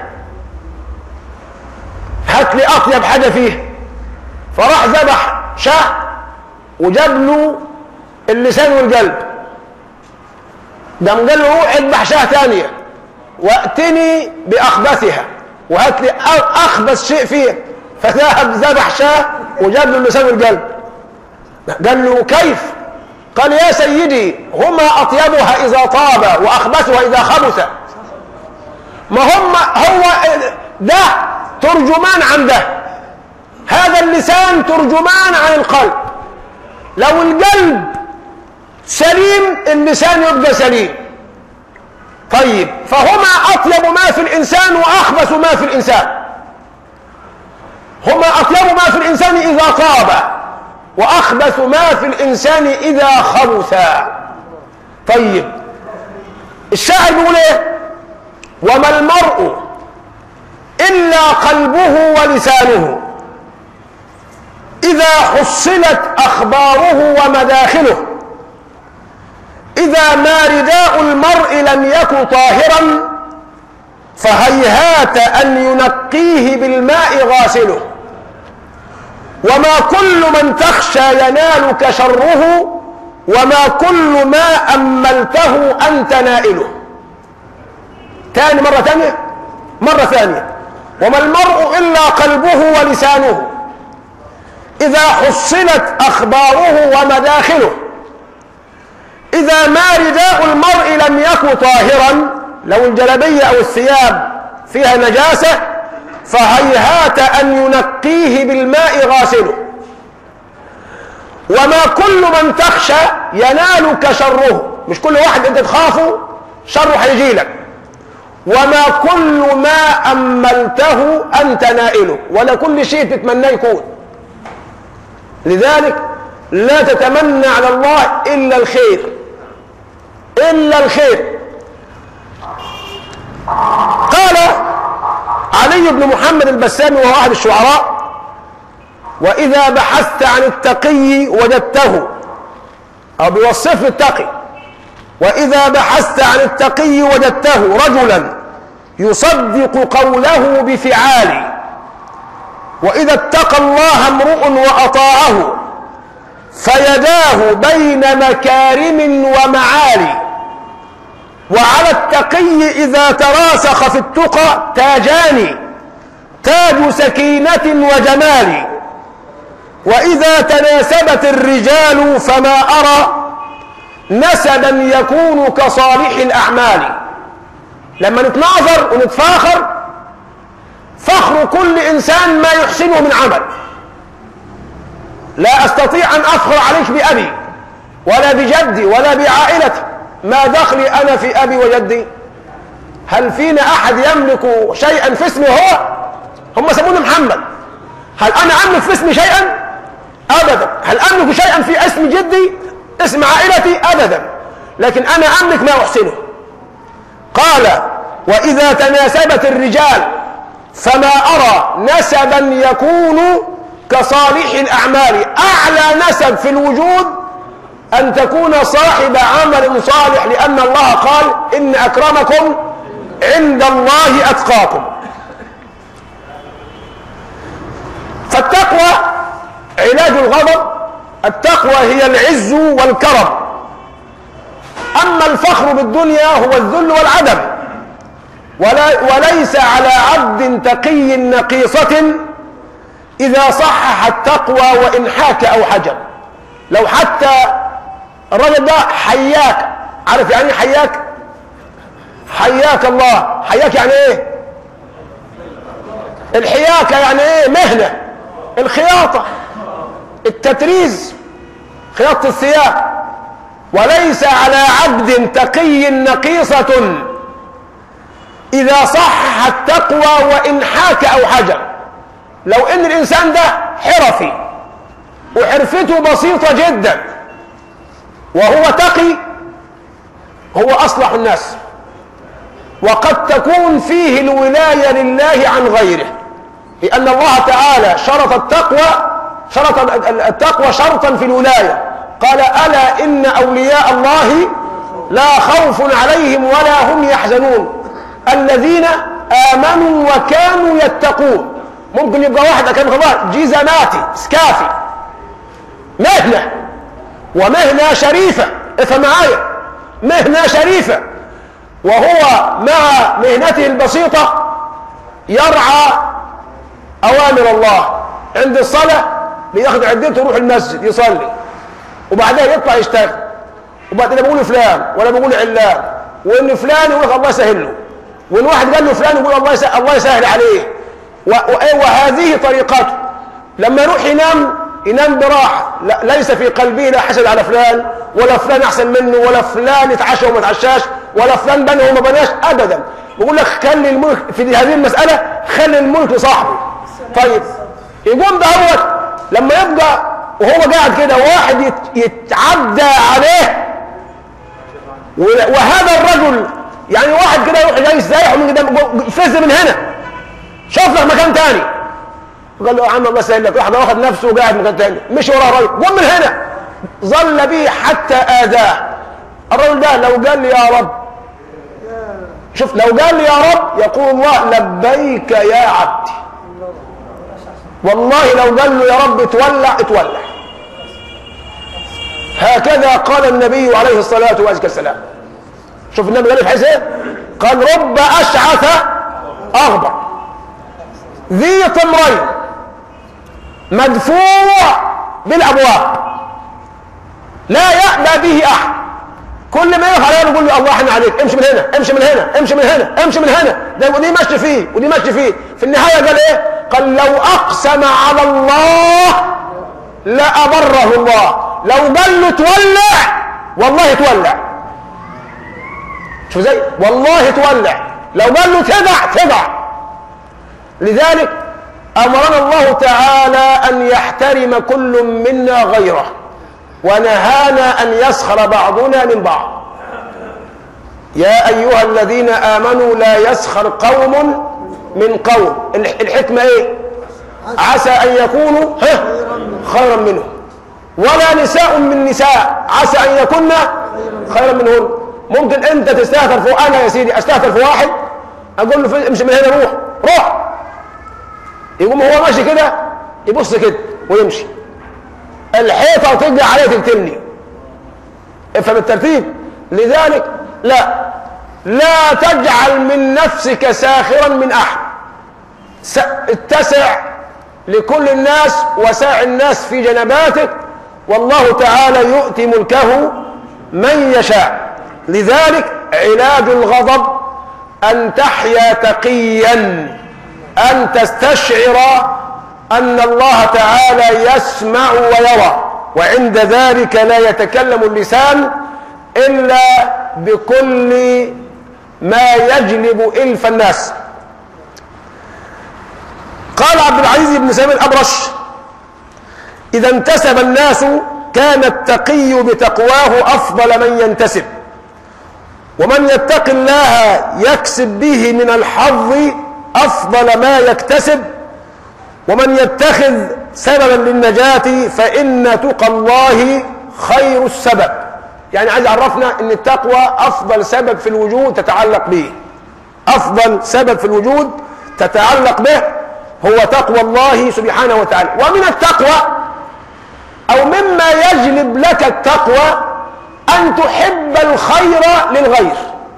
هات لي اطيب حاجه فيه فراح ذبح شاة وجاب له اللسان والقلب قام قال له اذبح شاة ثانيه واتني باخبثها وهات لي اخبث شيء فيه فذهب ذبح شاة وجاب له اللسان والقلب قال له كيف قال يا سيدي هما اطيبها اذا طاب واخبثها اذا خبث ما هم هو ده ترجمان عن ده هذا اللسان ترجمان عن القلب لو القلب سليم اللسان يبقى سليم طيب فهما اطيب ما في الانسان واخبث ما في الانسان هما اطيب ما في الانسان اذا طاب واخبث ما في الانسان اذا خبث طيب الشاعر بيقول ايه وما المرء الا قلبه ولسانه اذا حصلت اخباره ومداخله اذا ما رداء المرء لم يكن طاهرا فهيهات ان ينقيه بالماء غاسله وما كل من تخشى ينالك شره وما كل ما أملته أنت نائله تاني مرة تانية مرة ثانية وما المرء إلا قلبه ولسانه إذا حصلت أخباره ومداخله إذا ما رداء المرء لم يكن طاهرا لو الجلبية أو الثياب فيها نجاسة فهيهات أن ينقيه بالماء غاسله وما كل من تخشى ينالك شره مش كل واحد انت تخافه شره هيجي لك وما كل ما أملته أنت نائله ولا كل شيء تتمناه يكون لذلك لا تتمنى على الله إلا الخير إلا الخير قال علي بن محمد البسامي وهو أحد الشعراء وإذا بحثت عن التقي وجدته أو بيوصف التقي وإذا بحثت عن التقي وجدته رجلا يصدق قوله بفعال وإذا اتقى الله امرؤ وأطاعه فيداه بين مكارم ومعالي وعلى التقي إذا تراسخ في التقى تاجان تاج سكينة وجمال وإذا تناسبت الرجال فما أرى نسبا يكون كصالح الأعمال لما نتناظر ونتفاخر فخر كل إنسان ما يحسنه من عمل لا أستطيع أن أفخر عليك بأبي ولا بجدي ولا بعائلتي ما دخلي أنا في أبي وجدي هل فينا أحد يملك شيئا في اسمه هو هم سموني محمد هل أنا أملك في اسمي شيئا أبدا هل أملك شيئا في اسم جدي اسم عائلتي ابدا لكن انا املك ما احسنه قال واذا تناسبت الرجال فما ارى نسبا يكون كصالح الاعمال اعلى نسب في الوجود ان تكون صاحب عمل صالح لان الله قال ان اكرمكم عند الله اتقاكم فالتقوى علاج الغضب التقوى هي العز والكرم أما الفخر بالدنيا هو الذل والعدم ولا وليس على عبد تقي نقيصة إذا صحح التقوى وإن حاك أو حجب لو حتى الرجل ده حياك عارف يعني ايه حياك حياك الله حياك يعني ايه الحياكة يعني ايه مهنة الخياطة التتريز خياطة الثياب وليس على عبد تقي نقيصة إذا صحح التقوى وإن حاك أو حجر لو إن الإنسان ده حرفي وحرفته بسيطة جدا وهو تقي هو أصلح الناس وقد تكون فيه الولاية لله عن غيره لأن الله تعالى شرط التقوى شرط التقوى شرطا في الولاية قال ألا إن أولياء الله لا خوف عليهم ولا هم يحزنون الذين آمنوا وكانوا يتقون ممكن يبقى واحد كان خلاص جيزاناتي سكافي مهنة ومهنة شريفة افهم معايا مهنة شريفة وهو مع مهنته البسيطة يرعى أوامر الله عند الصلاة بياخد عدته يروح المسجد يصلي وبعدها يطلع يشتغل وبعدين بيقول فلان ولا بيقول علان وان فلان يقول لك الله يسهل له وان واحد قال له فلان يقول الله يسهل, الله يسهل عليه وهذه طريقته لما يروح ينام ينام براحه لا ليس في قلبه لا حسد على فلان ولا فلان احسن منه ولا فلان اتعشى وما اتعشاش ولا فلان بنى وما بناش ابدا بيقول لك خلي الملك في هذه المساله خلي الملك لصاحبه طيب يقوم دهوت لما يبقى وهو قاعد كده واحد يتعدى عليه وهذا الرجل يعني واحد كده يروح جاي يستريح من قدام فز من هنا شوف لك مكان تاني قال له يا عم الله يسهل لك واحد واخد نفسه وقاعد مكان تاني مش وراه الراجل قوم من هنا ظل به حتى اذاه الرجل ده لو قال لي يا رب شوف لو قال لي يا رب يقول الله لبيك يا عبدي والله لو قال له يا رب تولع اتولع هكذا قال النبي عليه الصلاة والسلام شوف النبي قال في حيث ايه قال رب أشعث أغبر ذي طمرين مدفوع بالأبواب لا يأبى به أحد كل ما يقف عليه يقول له الله احنا عليك امشي من هنا امشي من هنا امشي من هنا امشي من هنا ده ودي ماشي فيه ودي ماشي فيه في النهايه قال ايه قال لو اقسم على الله لابره الله لو قال له تولع والله تولع شوف زي والله تولع لو قال له تدع تدع لذلك امرنا الله تعالى ان يحترم كل منا غيره ونهانا أن يسخر بعضنا من بعض يا أيها الذين آمنوا لا يسخر قوم من قوم الحكمة إيه عسى أن يكونوا خيرا منهم ولا نساء من نساء عسى أن يكون خيرا منهن ممكن أنت تستهتر في أنا يا سيدي أستهتر في واحد أقول له امشي من هنا روح روح يقوم هو ماشي كده يبص كده ويمشي الحيطه وتجي عليها تقتلني افهم الترتيب لذلك لا لا تجعل من نفسك ساخرا من احد اتسع لكل الناس وساع الناس في جنباتك والله تعالى يؤتي ملكه من يشاء لذلك علاج الغضب ان تحيا تقيا ان تستشعر أن الله تعالى يسمع ويرى وعند ذلك لا يتكلم اللسان إلا بكل ما يجلب إلف الناس قال عبد العزيز بن سامي الأبرش إذا انتسب الناس كان التقي بتقواه أفضل من ينتسب ومن يتق الله يكسب به من الحظ أفضل ما يكتسب ومن يتخذ سببا للنجاة فإن تقى الله خير السبب يعني عايز يعرفنا ان التقوى افضل سبب في الوجود تتعلق به افضل سبب في الوجود تتعلق به هو تقوى الله سبحانه وتعالى ومن التقوى او مما يجلب لك التقوى ان تحب الخير للغير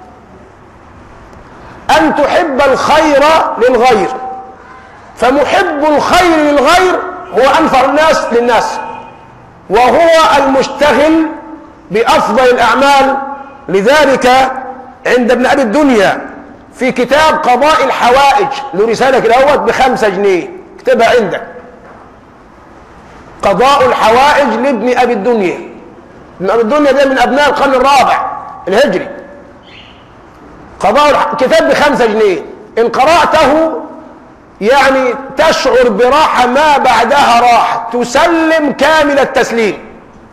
ان تحب الخير للغير فمحب الخير للغير هو انفع الناس للناس وهو المشتغل بافضل الاعمال لذلك عند ابن ابي الدنيا في كتاب قضاء الحوائج له رساله كده اهوت بخمسة جنيه اكتبها عندك قضاء الحوائج لابن ابي الدنيا ابن ابي الدنيا ده من ابناء القرن الرابع الهجري قضاء الح... كتاب بخمسة جنيه ان قراته يعني تشعر براحه ما بعدها راحه تسلم كامل التسليم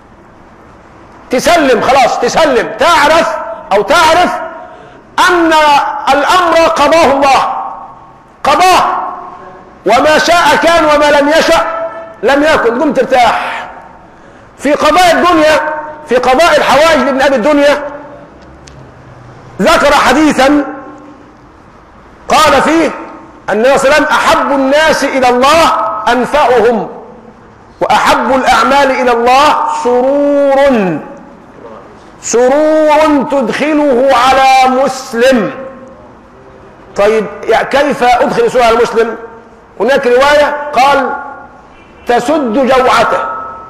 تسلم خلاص تسلم تعرف او تعرف ان الامر قضاه الله قضاه وما شاء كان وما لم يشأ لم يكن قم ترتاح في قضاء الدنيا في قضاء الحوائج لابن ابي الدنيا ذكر حديثا قال فيه النبي صلى الله عليه وسلم احب الناس الى الله انفعهم واحب الاعمال الى الله سرور سرور تدخله على مسلم طيب يعني كيف ادخل سرور على مسلم هناك روايه قال تسد جوعته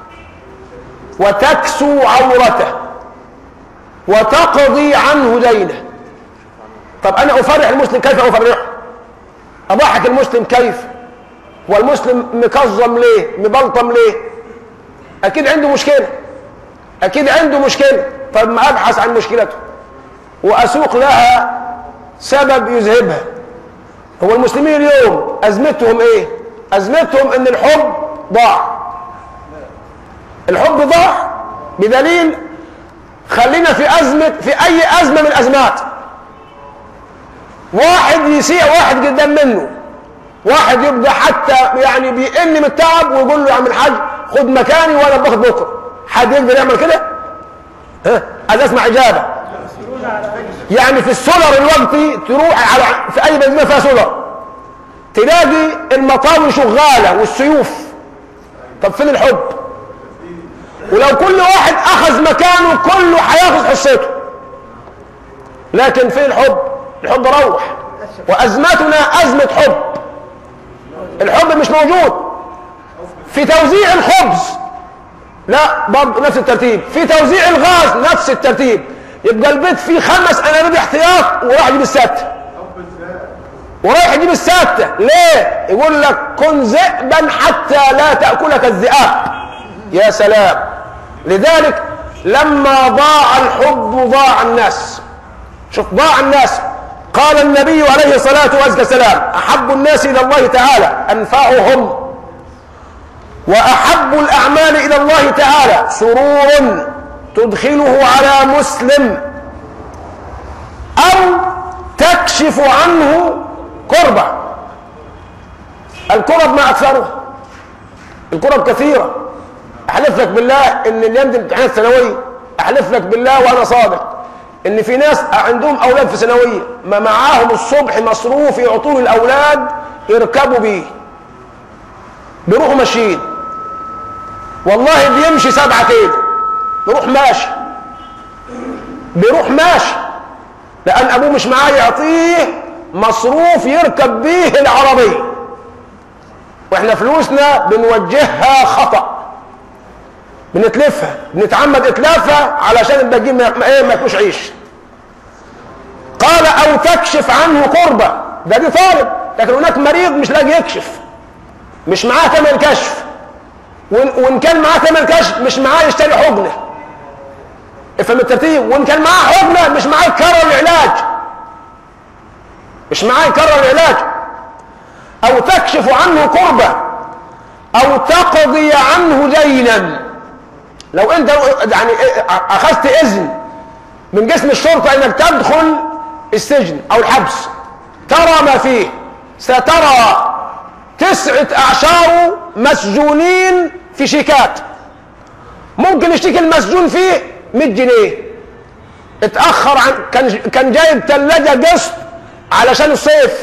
وتكسو عورته وتقضي عنه دينه طب انا افرح المسلم كيف افرحه اضحك المسلم كيف هو المسلم مكظم ليه مبلطم ليه اكيد عنده مشكله اكيد عنده مشكله طب ما ابحث عن مشكلته واسوق لها سبب يذهبها هو المسلمين اليوم ازمتهم ايه ازمتهم ان الحب ضاع الحب ضاع بدليل خلينا في ازمه في اي ازمه من الازمات واحد يسيء واحد قدام منه واحد يبدا حتى يعني بيئن من التعب ويقول له يا عم الحاج خد مكاني وانا باخد بكره حد يقدر يعمل كده ها عايز اسمع اجابه يعني في السولر الوقتي تروح على في اي بنزينه فيها سولر تلاقي المطاوي شغاله والسيوف طب فين الحب ولو كل واحد اخذ مكانه كله هياخذ حصته لكن فين الحب الحب روح وازمتنا ازمه حب الحب مش موجود في توزيع الخبز لا برضه نفس الترتيب في توزيع الغاز نفس الترتيب يبقى البيت فيه خمس انابيب احتياط وراح يجيب السته ورايح يجيب السته ليه يقول لك كن ذئبا حتى لا تاكلك الذئاب يا سلام لذلك لما ضاع الحب ضاع الناس شوف ضاع الناس قال النبي عليه الصلاة والسلام أحب الناس إلى الله تعالى أنفعهم وأحب الأعمال إلى الله تعالى سرور تدخله على مسلم أو تكشف عنه كربة الكرب ما أكثرها الكرب كثيرة أحلف لك بالله إن اليوم دي امتحانات ثانوية أحلف لك بالله وأنا صادق إن في ناس عندهم أولاد في ثانوية ما معاهم الصبح مصروف يعطوه الأولاد يركبوا بيه بيروحوا ماشيين والله بيمشي سبعة كيلو بيروح ماشي بيروح ماشي لأن أبوه مش معاه يعطيه مصروف يركب بيه العربية واحنا فلوسنا بنوجهها خطأ بنتلفها بنتعمد اتلافها علشان الباقيين ما ايه ما ياكلوش عيش قال او تكشف عنه كربة ده دي طالب لكن هناك مريض مش لاقي يكشف مش معاه ثمن كشف وان كان معاه ثمن كشف مش معاه يشتري حقنه افهم الترتيب وان كان معاه حقنه مش معاه يكرر العلاج مش معاه يكرر العلاج او تكشف عنه كربة او تقضي عنه دينا لو انت يعني اخذت اذن من جسم الشرطه انك تدخل السجن او الحبس ترى ما فيه سترى تسعة اعشار مسجونين في شيكات ممكن يشتكي المسجون فيه 100 جنيه اتاخر عن كان كان جايب ثلاجه قسط علشان الصيف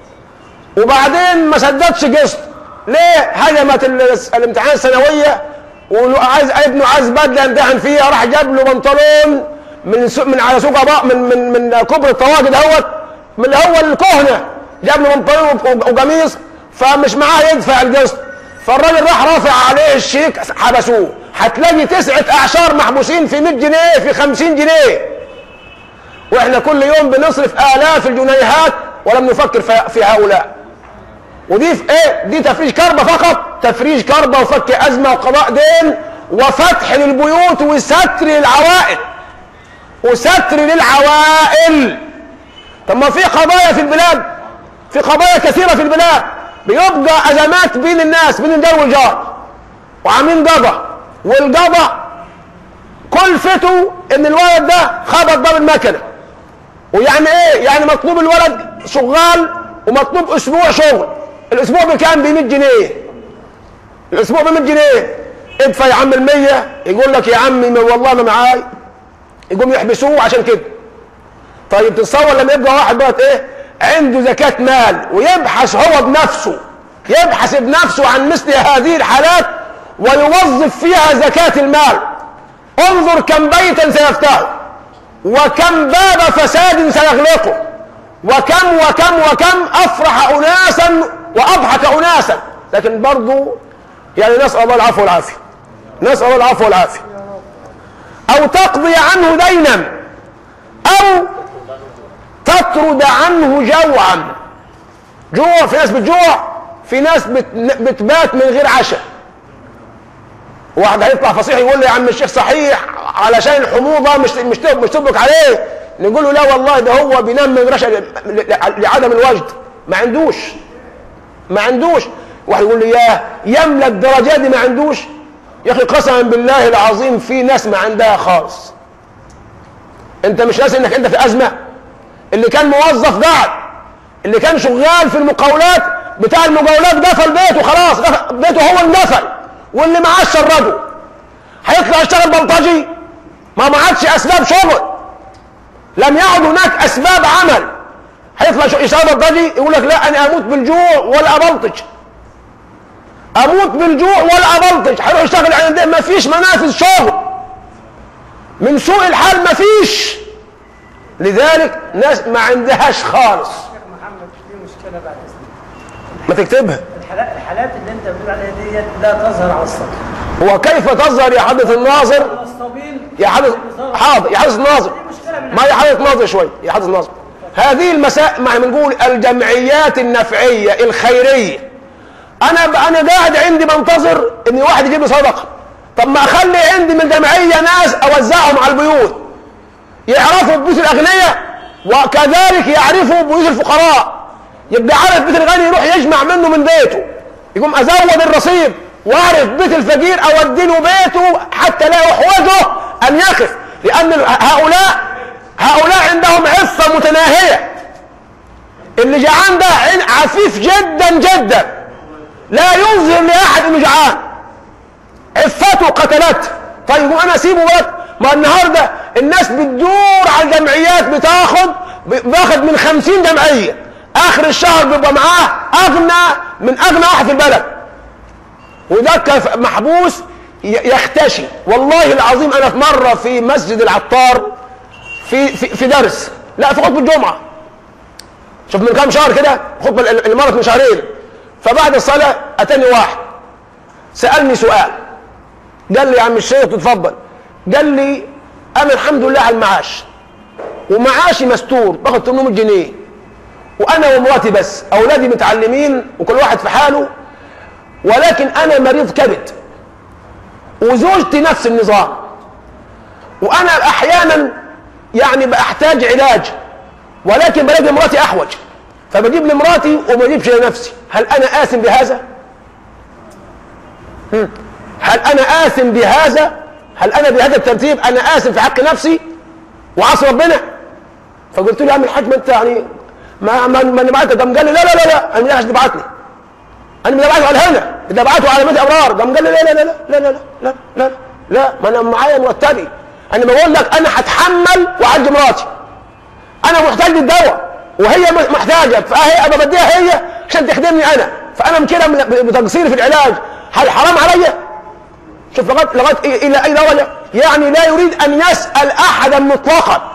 وبعدين ما سددش قسط ليه هجمت الامتحان الثانويه وعايز ابنه عايز بدله يمتحن فيها راح جاب له بنطلون من سوق من على سوق اباء من من من كبر الطواجد اهوت من اللي هو الكهنه جاب له بنطلون وقميص فمش معاه يدفع القسط فالراجل راح رافع عليه الشيك حبسوه هتلاقي تسعة أعشار محبوسين في 100 جنيه في 50 جنيه واحنا كل يوم بنصرف آلاف الجنيهات ولم نفكر في هؤلاء ودي في ايه دي تفريج كربة فقط تفريج كربة وفك أزمة وقضاء دين وفتح للبيوت وستر للعوائل وستر للعوائل طب ما في قضايا في البلاد في قضايا كثيرة في البلاد بيبقى أزمات بين الناس بين الجار والجار وعاملين قضا والقضا كلفته ان الولد ده خبط باب المكنه ويعني ايه يعني مطلوب الولد شغال ومطلوب اسبوع شغل الاسبوع بكام ب 100 جنيه الاسبوع ب 100 جنيه ادفع يا عم ال 100 يقول لك يا عمي والله ما معاي يقوم يحبسوه عشان كده طيب تتصور لما يبقى واحد بقى ايه عنده زكاة مال ويبحث هو بنفسه يبحث بنفسه عن مثل هذه الحالات ويوظف فيها زكاة المال انظر كم بيتا سيفتحه وكم باب فساد سيغلقه وكم وكم وكم افرح اناسا واضحك اناسا لكن برضو يعني نسال الله العفو والعافيه نسال الله العفو والعافيه او تقضي عنه دينا او تطرد عنه جوعا جوع في ناس بتجوع في ناس بتبات من غير عشاء واحد هيطلع فصيح يقول لي يا عم الشيخ صحيح علشان الحموضه مش مش مش تطبق عليه نقول له لا والله ده هو بينام من رشا لعدم الوجد ما عندوش ما عندوش واحد يقول لي يا يملى الدرجات دي ما عندوش يا اخي قسما بالله العظيم في ناس ما عندها خالص انت مش ناسي انك انت في ازمه اللي كان موظف قاعد اللي كان شغال في المقاولات بتاع المقاولات قفل بيته خلاص بيته هو النفل واللي معاه شرده هيطلع يشتغل بلطجي ما معادش اسباب شغل لم يعد هناك اسباب عمل هيطلع يشتغل بلطجي يقول لك لا انا اموت بالجوع ولا ابلطج اموت بالجوع ولا ابلطج هيروح يشتغل عند ما فيش منافذ شغل من سوء الحال ما فيش لذلك ناس ما عندهاش خالص شيخ محمد في مشكله بعد اذنك ما تكتبها الحالات الحالات اللي انت بتقول عليها ديت لا تظهر على السطح هو كيف تظهر يا حضرة الناظر الاسطابيل يا حضرة حاضر يا حضرة الناظر ما يا حضرة الناظر شوي يا حضرة الناظر هذه المسائل ما بنقول الجمعيات النفعية الخيرية انا انا قاعد عندي منتظر ان واحد يجيب لي صدقه طب ما اخلي عندي من الجمعيه ناس اوزعهم على البيوت يعرفوا بيوت الاغنياء وكذلك يعرفوا بيوت الفقراء يبقى عارف بيت الغني يروح يجمع منه من بيته يقوم ازود الرصيد واعرف بيت الفقير اودي له بيته حتى لا يحوجه ان يقف لان هؤلاء هؤلاء عندهم عفه متناهيه اللي جعان ده عفيف جدا جدا لا يظهر لاحد انه جعان عفته قتلته طيب وانا اسيبه بقى ما النهارده الناس بتدور على الجمعيات بتاخد باخد من خمسين جمعيه اخر الشهر بيبقى معاه اغنى من اغنى واحد في البلد وده كان محبوس يختشي والله العظيم انا في مره في مسجد العطار في في, في درس لا في خطبه الجمعه شوف من كام شهر كده خطبه اللي مرت من شهرين فبعد الصلاه اتاني واحد سالني سؤال قال لي يا عم الشيخ تتفضل قال لي انا الحمد لله على المعاش ومعاشي مستور باخد 800 جنيه وانا ومراتي بس اولادي متعلمين وكل واحد في حاله ولكن انا مريض كبد وزوجتي نفس النظام وانا احيانا يعني بحتاج علاج ولكن بلاقي مراتي احوج فبجيب لمراتي وما بجيبش لنفسي هل انا اثم بهذا هل انا اثم بهذا هل انا بهذا الترتيب انا اسف في حق نفسي وعصي ربنا فقلت له يا عم الحاج ما انت يعني ما ما ما انا بعتك قام قال لي لا لا لا لا انا مش تبعتني انا مش بعته على هنا ده بعته على مدى ابرار قام قال لي لا لا لا لا لا لا لا لا لا ما انا معايا مرتبي انا بقول لك انا هتحمل واعدي مراتي انا محتاج للدواء وهي محتاجه فهي ابقى بديها هي عشان تخدمني انا فانا كده بتقصيري في العلاج هل حرام عليا؟ شوف لغايه لغايه إيه الى اي درجه؟ يعني لا يريد ان يسال احدا مطلقا.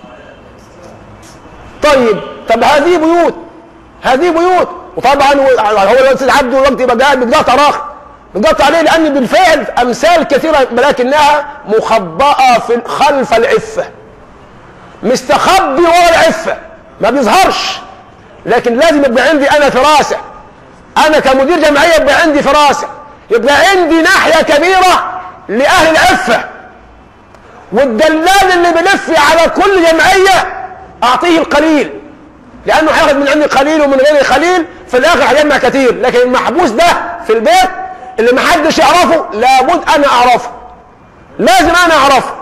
طيب طب هذه بيوت هذه بيوت وطبعا هو الاستاذ عبده الوقت يبقى قاعد بيقطع راخ بيقطع عليه لان بالفعل امثال كثيره ولكنها مخبأه في خلف العفه. مستخبي ورا العفه ما بيظهرش لكن لازم يبقى عندي انا فراسه انا كمدير جمعيه يبقى عندي فراسه يبقى عندي ناحيه كبيره لاهل العفه والدلال اللي بيلف على كل جمعيه اعطيه القليل لانه هياخد من عندي قليل ومن غيري قليل في الاخر هيجمع كتير لكن المحبوس ده في البيت اللي محدش يعرفه لابد انا اعرفه لازم انا اعرفه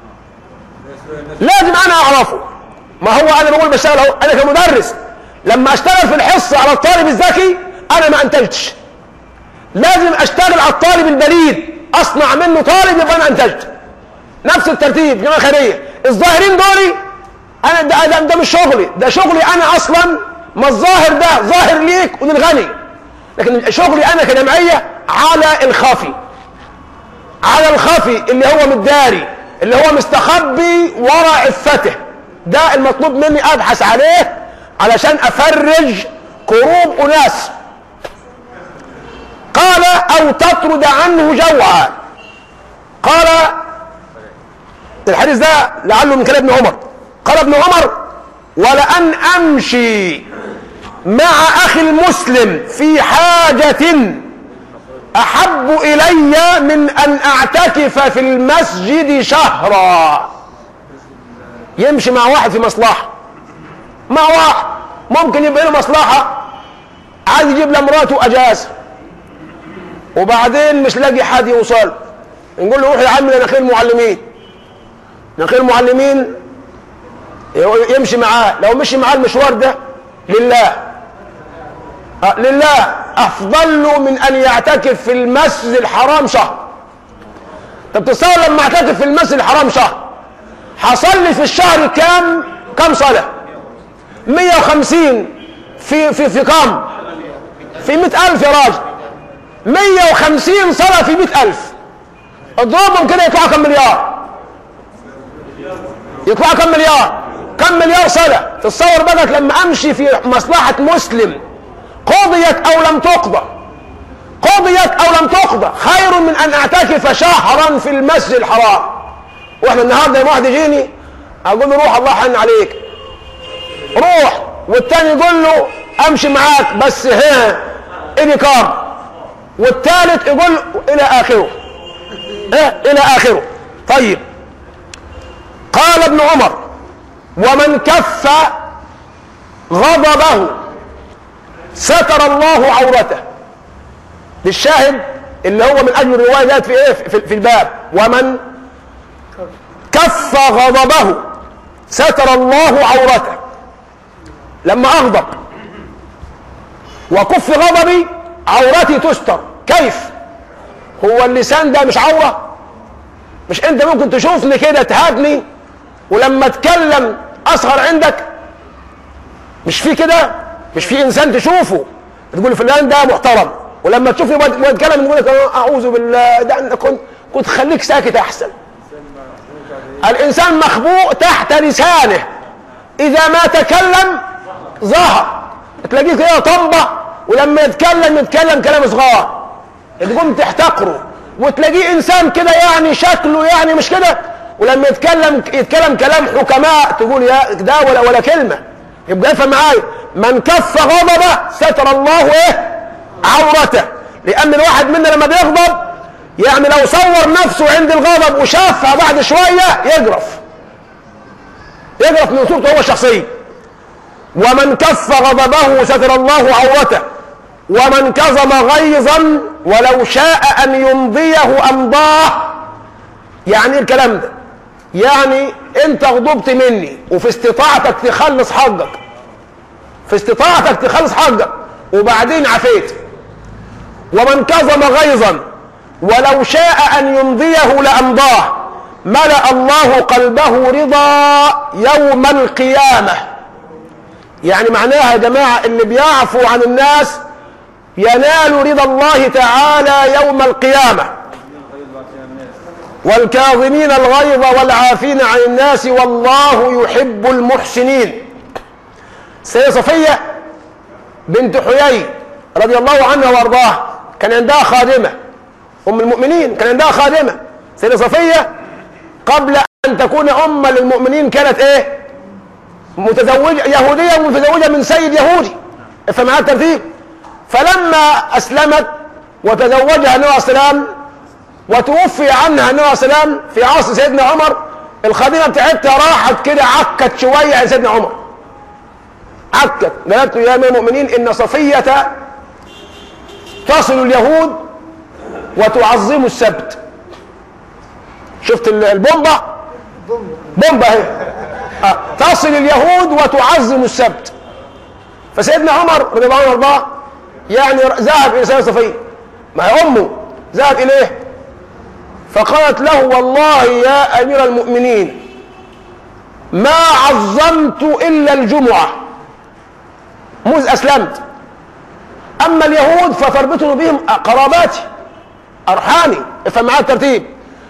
لازم انا اعرفه ما هو انا بقول بشتغل اهو انا كمدرس لما اشتغل في الحصه على الطالب الذكي انا ما انتجتش لازم اشتغل على الطالب البليد اصنع منه طالب يبقى انا انتجت نفس الترتيب جماعه خيريه الظاهرين دول انا ده, ده, ده مش شغلي ده شغلي انا اصلا ما الظاهر ده ظاهر ليك وللغني لكن شغلي انا كجمعيه على الخفي على الخفي اللي هو متداري اللي هو مستخبي ورا عفته ده المطلوب مني ابحث عليه علشان افرج كروب اناس قال او تطرد عنه جوعا قال الحديث ده لعله من كلام ابن عمر قال ابن عمر ولأن أمشي مع أخي المسلم في حاجة أحب إلي من أن أعتكف في المسجد شهرا يمشي مع واحد في مصلحة مع واحد ممكن يبقى له مصلحة عايز يجيب لمراته أجازة وبعدين مش لاقي حد يوصل نقول له روح يا عم لنخيل معلمين نخيل معلمين يمشي معاه لو مشي معاه المشوار ده لله أه لله افضل له من ان يعتكف في المسجد الحرام شهر طب تصور لما اعتكف في المسجد الحرام شهر حصل لي في الشهر كام كام صلاة 150 في في في كام في 100000 يا راجل 150 صلاة في 100000 اضربهم كده يطلعوا كم مليار يطلعوا كم مليار كم مليار صلاة تتصور بقى لما امشي في مصلحة مسلم قضيت او لم تقضى قضيت او لم تقضى خير من ان اعتكف شهرا في المسجد الحرام واحنا النهارده يوم واحد يجيني اقول له روح الله حن عليك روح والتاني يقول له امشي معاك بس ها ايدي كام والثالث يقول الى اخره اه الى اخره طيب قال ابن عمر ومن كف غضبه ستر الله عورته للشاهد اللي هو من اجل الروايه جاءت في ايه في, في الباب ومن كف غضبه ستر الله عورته لما اغضب وكف غضبي عورتي تستر كيف هو اللسان ده مش عوره مش انت ممكن تشوفني كده تهاجمني ولما اتكلم اصغر عندك مش في كده مش في انسان تشوفه تقول فلان ده محترم ولما تشوفني بتكلم يقول لك اعوذ بالله ده انا كنت كنت خليك ساكت احسن الانسان مخبوء تحت لسانه اذا ما تكلم ظهر تلاقيه كده طنبه ولما يتكلم يتكلم كلام صغار تقوم تحتقره وتلاقيه انسان كده يعني شكله يعني مش كده ولما يتكلم يتكلم كلام حكماء تقول يا ده ولا ولا كلمه يبقى افهم معايا من كف غضبه ستر الله ايه عورته لان الواحد منا لما بيغضب يعني لو صور نفسه عند الغضب وشافها بعد شويه يجرف يجرف من صورته هو الشخصيه ومن كف غضبه ستر الله عورته ومن كظم غيظا ولو شاء ان يمضيه امضاه يعني ايه الكلام ده يعني انت غضبت مني وفي استطاعتك تخلص حقك في استطاعتك تخلص حقك وبعدين عفيت ومن كظم غيظا ولو شاء ان يمضيه لامضاه ملا الله قلبه رضا يوم القيامه يعني معناها يا جماعه اللي بيعفو عن الناس ينال رضا الله تعالى يوم القيامه والكاظمين الغيظ والعافين عن الناس والله يحب المحسنين سيدة صفية بنت حيي رضي الله عنها وارضاها كان عندها خادمة أم المؤمنين كان عندها خادمة سيدة صفية قبل أن تكون أما للمؤمنين كانت إيه متزوجة يهودية ومتزوجة من سيد يهودي افهم معايا الترتيب فلما أسلمت وتزوجها النبي عليه السلام وتوفي عنها النبي عليه السلام في عصر سيدنا عمر الخادمة بتاعتها راحت كده عكت شوية عن سيدنا عمر عكت قالت له يا امير المؤمنين ان صفية تصل اليهود وتعظم السبت شفت البومبة بومبة اهي آه. تصل اليهود وتعظم السبت فسيدنا عمر رضي الله عنه وارضاه يعني ذهب الى سيدة صفية ما هي امه ذهب اليه فقالت له والله يا امير المؤمنين ما عظمت الا الجمعه مذ اسلمت اما اليهود فتربطني بهم قراباتي ارحامي افهم معايا الترتيب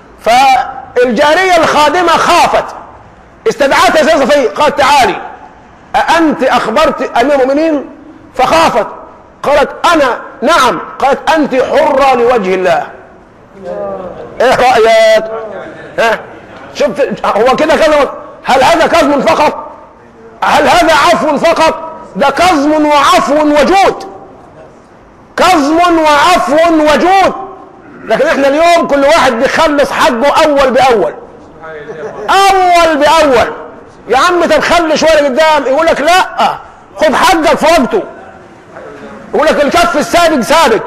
فالجاريه الخادمه خافت استدعتها يا سيدة صفية قالت تعالي أأنت أخبرت أمير المؤمنين فخافت قالت أنا نعم قالت أنت حرة لوجه الله إيه رأيك ها شفت هو كده كذا هل هذا كظم فقط هل هذا عفو فقط ده كظم وعفو وجود كظم وعفو وجود لكن احنا اليوم كل واحد بيخلص حقه اول باول اول باول يا عم طب خلي شويه قدام يقول لك لا خد حقك في وقته يقول لك الكف السابق سابق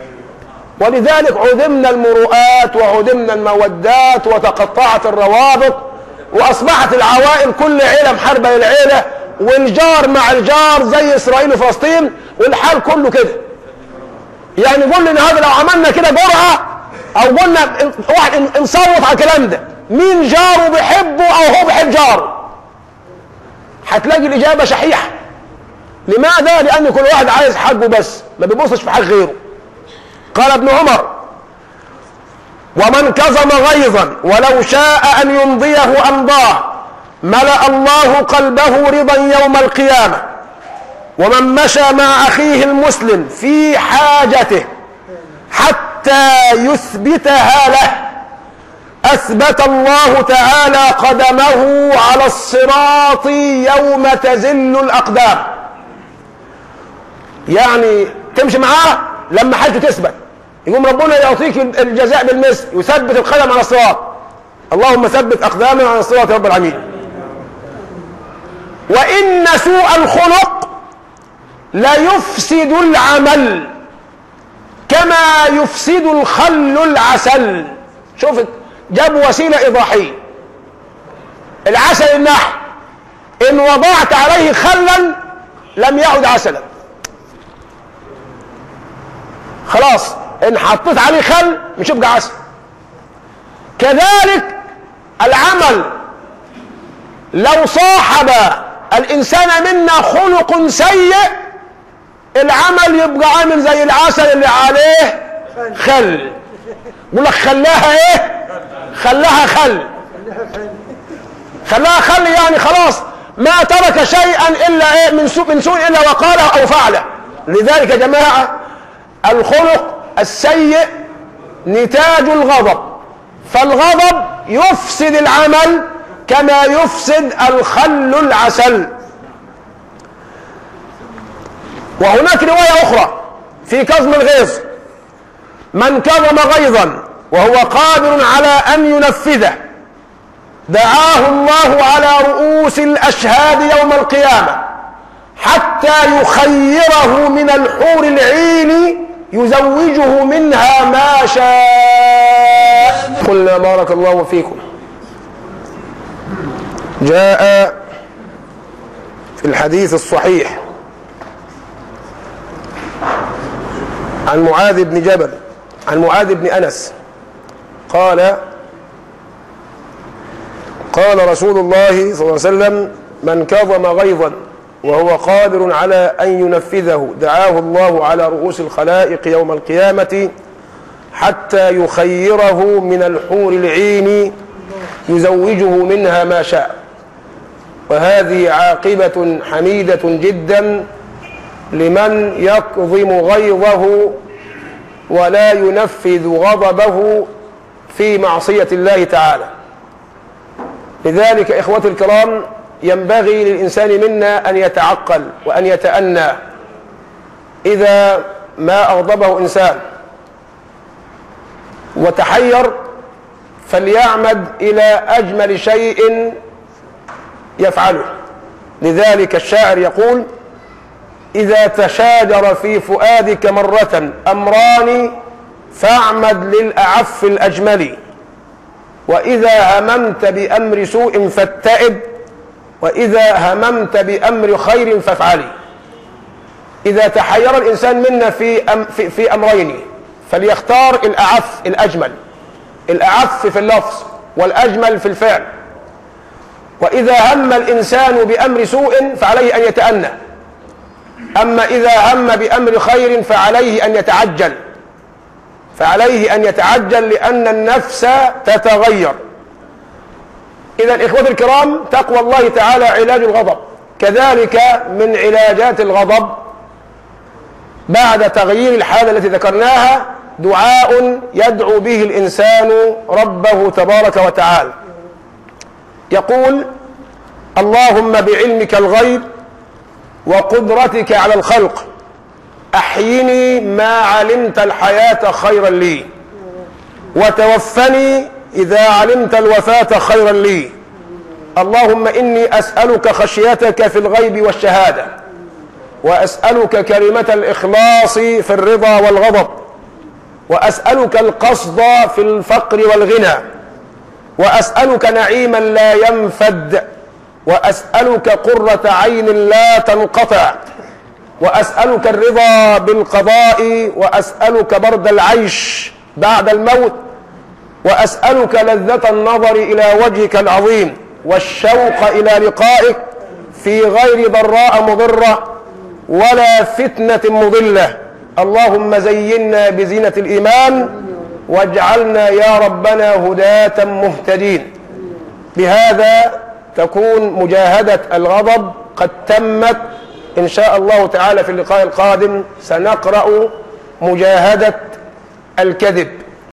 ولذلك عدمنا المروءات وعدمنا المودات وتقطعت الروابط واصبحت العوائل كل عيله محاربه للعيله والجار مع الجار زي اسرائيل وفلسطين والحال كله كده يعني قول لنا هذا لو عملنا كده جرعه او قلنا واحد نصوت على الكلام ده مين جاره بيحبه او هو بيحب جاره هتلاقي الاجابه شحيحه لماذا لان كل واحد عايز حقه بس ما بيبصش في حق غيره قال ابن عمر ومن كظم غيظا ولو شاء ان يمضيه امضاه ملا الله قلبه رضا يوم القيامه ومن مشى مع اخيه المسلم في حاجته حتى يثبتها له اثبت الله تعالى قدمه على الصراط يوم تزل الاقدام يعني تمشي معاه لما حاجته تثبت يقوم ربنا يعطيك الجزاء بالمثل يثبت القدم على الصراط اللهم ثبت اقدامنا على الصراط يا رب العالمين وان سوء الخلق لا يفسد العمل كما يفسد الخل العسل شوف جاب وسيله ايضاحيه العسل النحل ان وضعت عليه خلا لم يعد عسلا خلاص ان حطيت عليه خل مش يبقى عسل كذلك العمل لو صاحب الانسان منا خلق سيء العمل يبقى عامل زي العسل اللي عليه خل يقول لك خلاها ايه خلاها خل خلاها خل يعني خلاص ما ترك شيئا الا ايه من سوء من سوء الا وقاله او فعله لذلك يا جماعه الخلق السيء نتاج الغضب فالغضب يفسد العمل كما يفسد الخل العسل وهناك رواية أخرى في كظم الغيظ من كظم غيظا وهو قادر على أن ينفذه دعاه الله على رؤوس الأشهاد يوم القيامة حتى يخيره من الحور العين يزوجه منها ما شاء قلنا بارك الله فيكم جاء في الحديث الصحيح عن معاذ بن جبل عن معاذ بن انس قال قال رسول الله صلى الله عليه وسلم من كظم غيظا وهو قادر على ان ينفذه دعاه الله على رؤوس الخلائق يوم القيامه حتى يخيره من الحور العين يزوجه منها ما شاء وهذه عاقبة حميدة جدا لمن يكظم غيظه ولا ينفذ غضبه في معصية الله تعالى لذلك إخوتي الكرام ينبغي للإنسان منا أن يتعقل وأن يتأنى إذا ما أغضبه إنسان وتحير فليعمد إلى أجمل شيء يفعله لذلك الشاعر يقول إذا تشاجر في فؤادك مرة أمران فاعمد للأعف الأجمل وإذا هممت بأمر سوء فاتئب وإذا هممت بأمر خير فافعلي إذا تحير الإنسان منا في, أم في, في أمرين فليختار الأعف الأجمل الأعف في اللفظ والأجمل في الفعل وإذا هم الإنسان بأمر سوء فعليه أن يتأنى أما إذا هم بأمر خير فعليه أن يتعجل فعليه أن يتعجل لأن النفس تتغير إذا إخوتي الكرام تقوى الله تعالى علاج الغضب كذلك من علاجات الغضب بعد تغيير الحالة التي ذكرناها دعاء يدعو به الإنسان ربه تبارك وتعالى يقول اللهم بعلمك الغيب وقدرتك على الخلق احيني ما علمت الحياه خيرا لي وتوفني اذا علمت الوفاه خيرا لي اللهم اني اسالك خشيتك في الغيب والشهاده واسالك كلمه الاخلاص في الرضا والغضب واسالك القصد في الفقر والغنى واسالك نعيما لا ينفد واسالك قره عين لا تنقطع واسالك الرضا بالقضاء واسالك برد العيش بعد الموت واسالك لذه النظر الى وجهك العظيم والشوق الى لقائك في غير ضراء مضره ولا فتنه مضله اللهم زينا بزينه الايمان واجعلنا يا ربنا هداه مهتدين بهذا تكون مجاهده الغضب قد تمت ان شاء الله تعالى في اللقاء القادم سنقرا مجاهده الكذب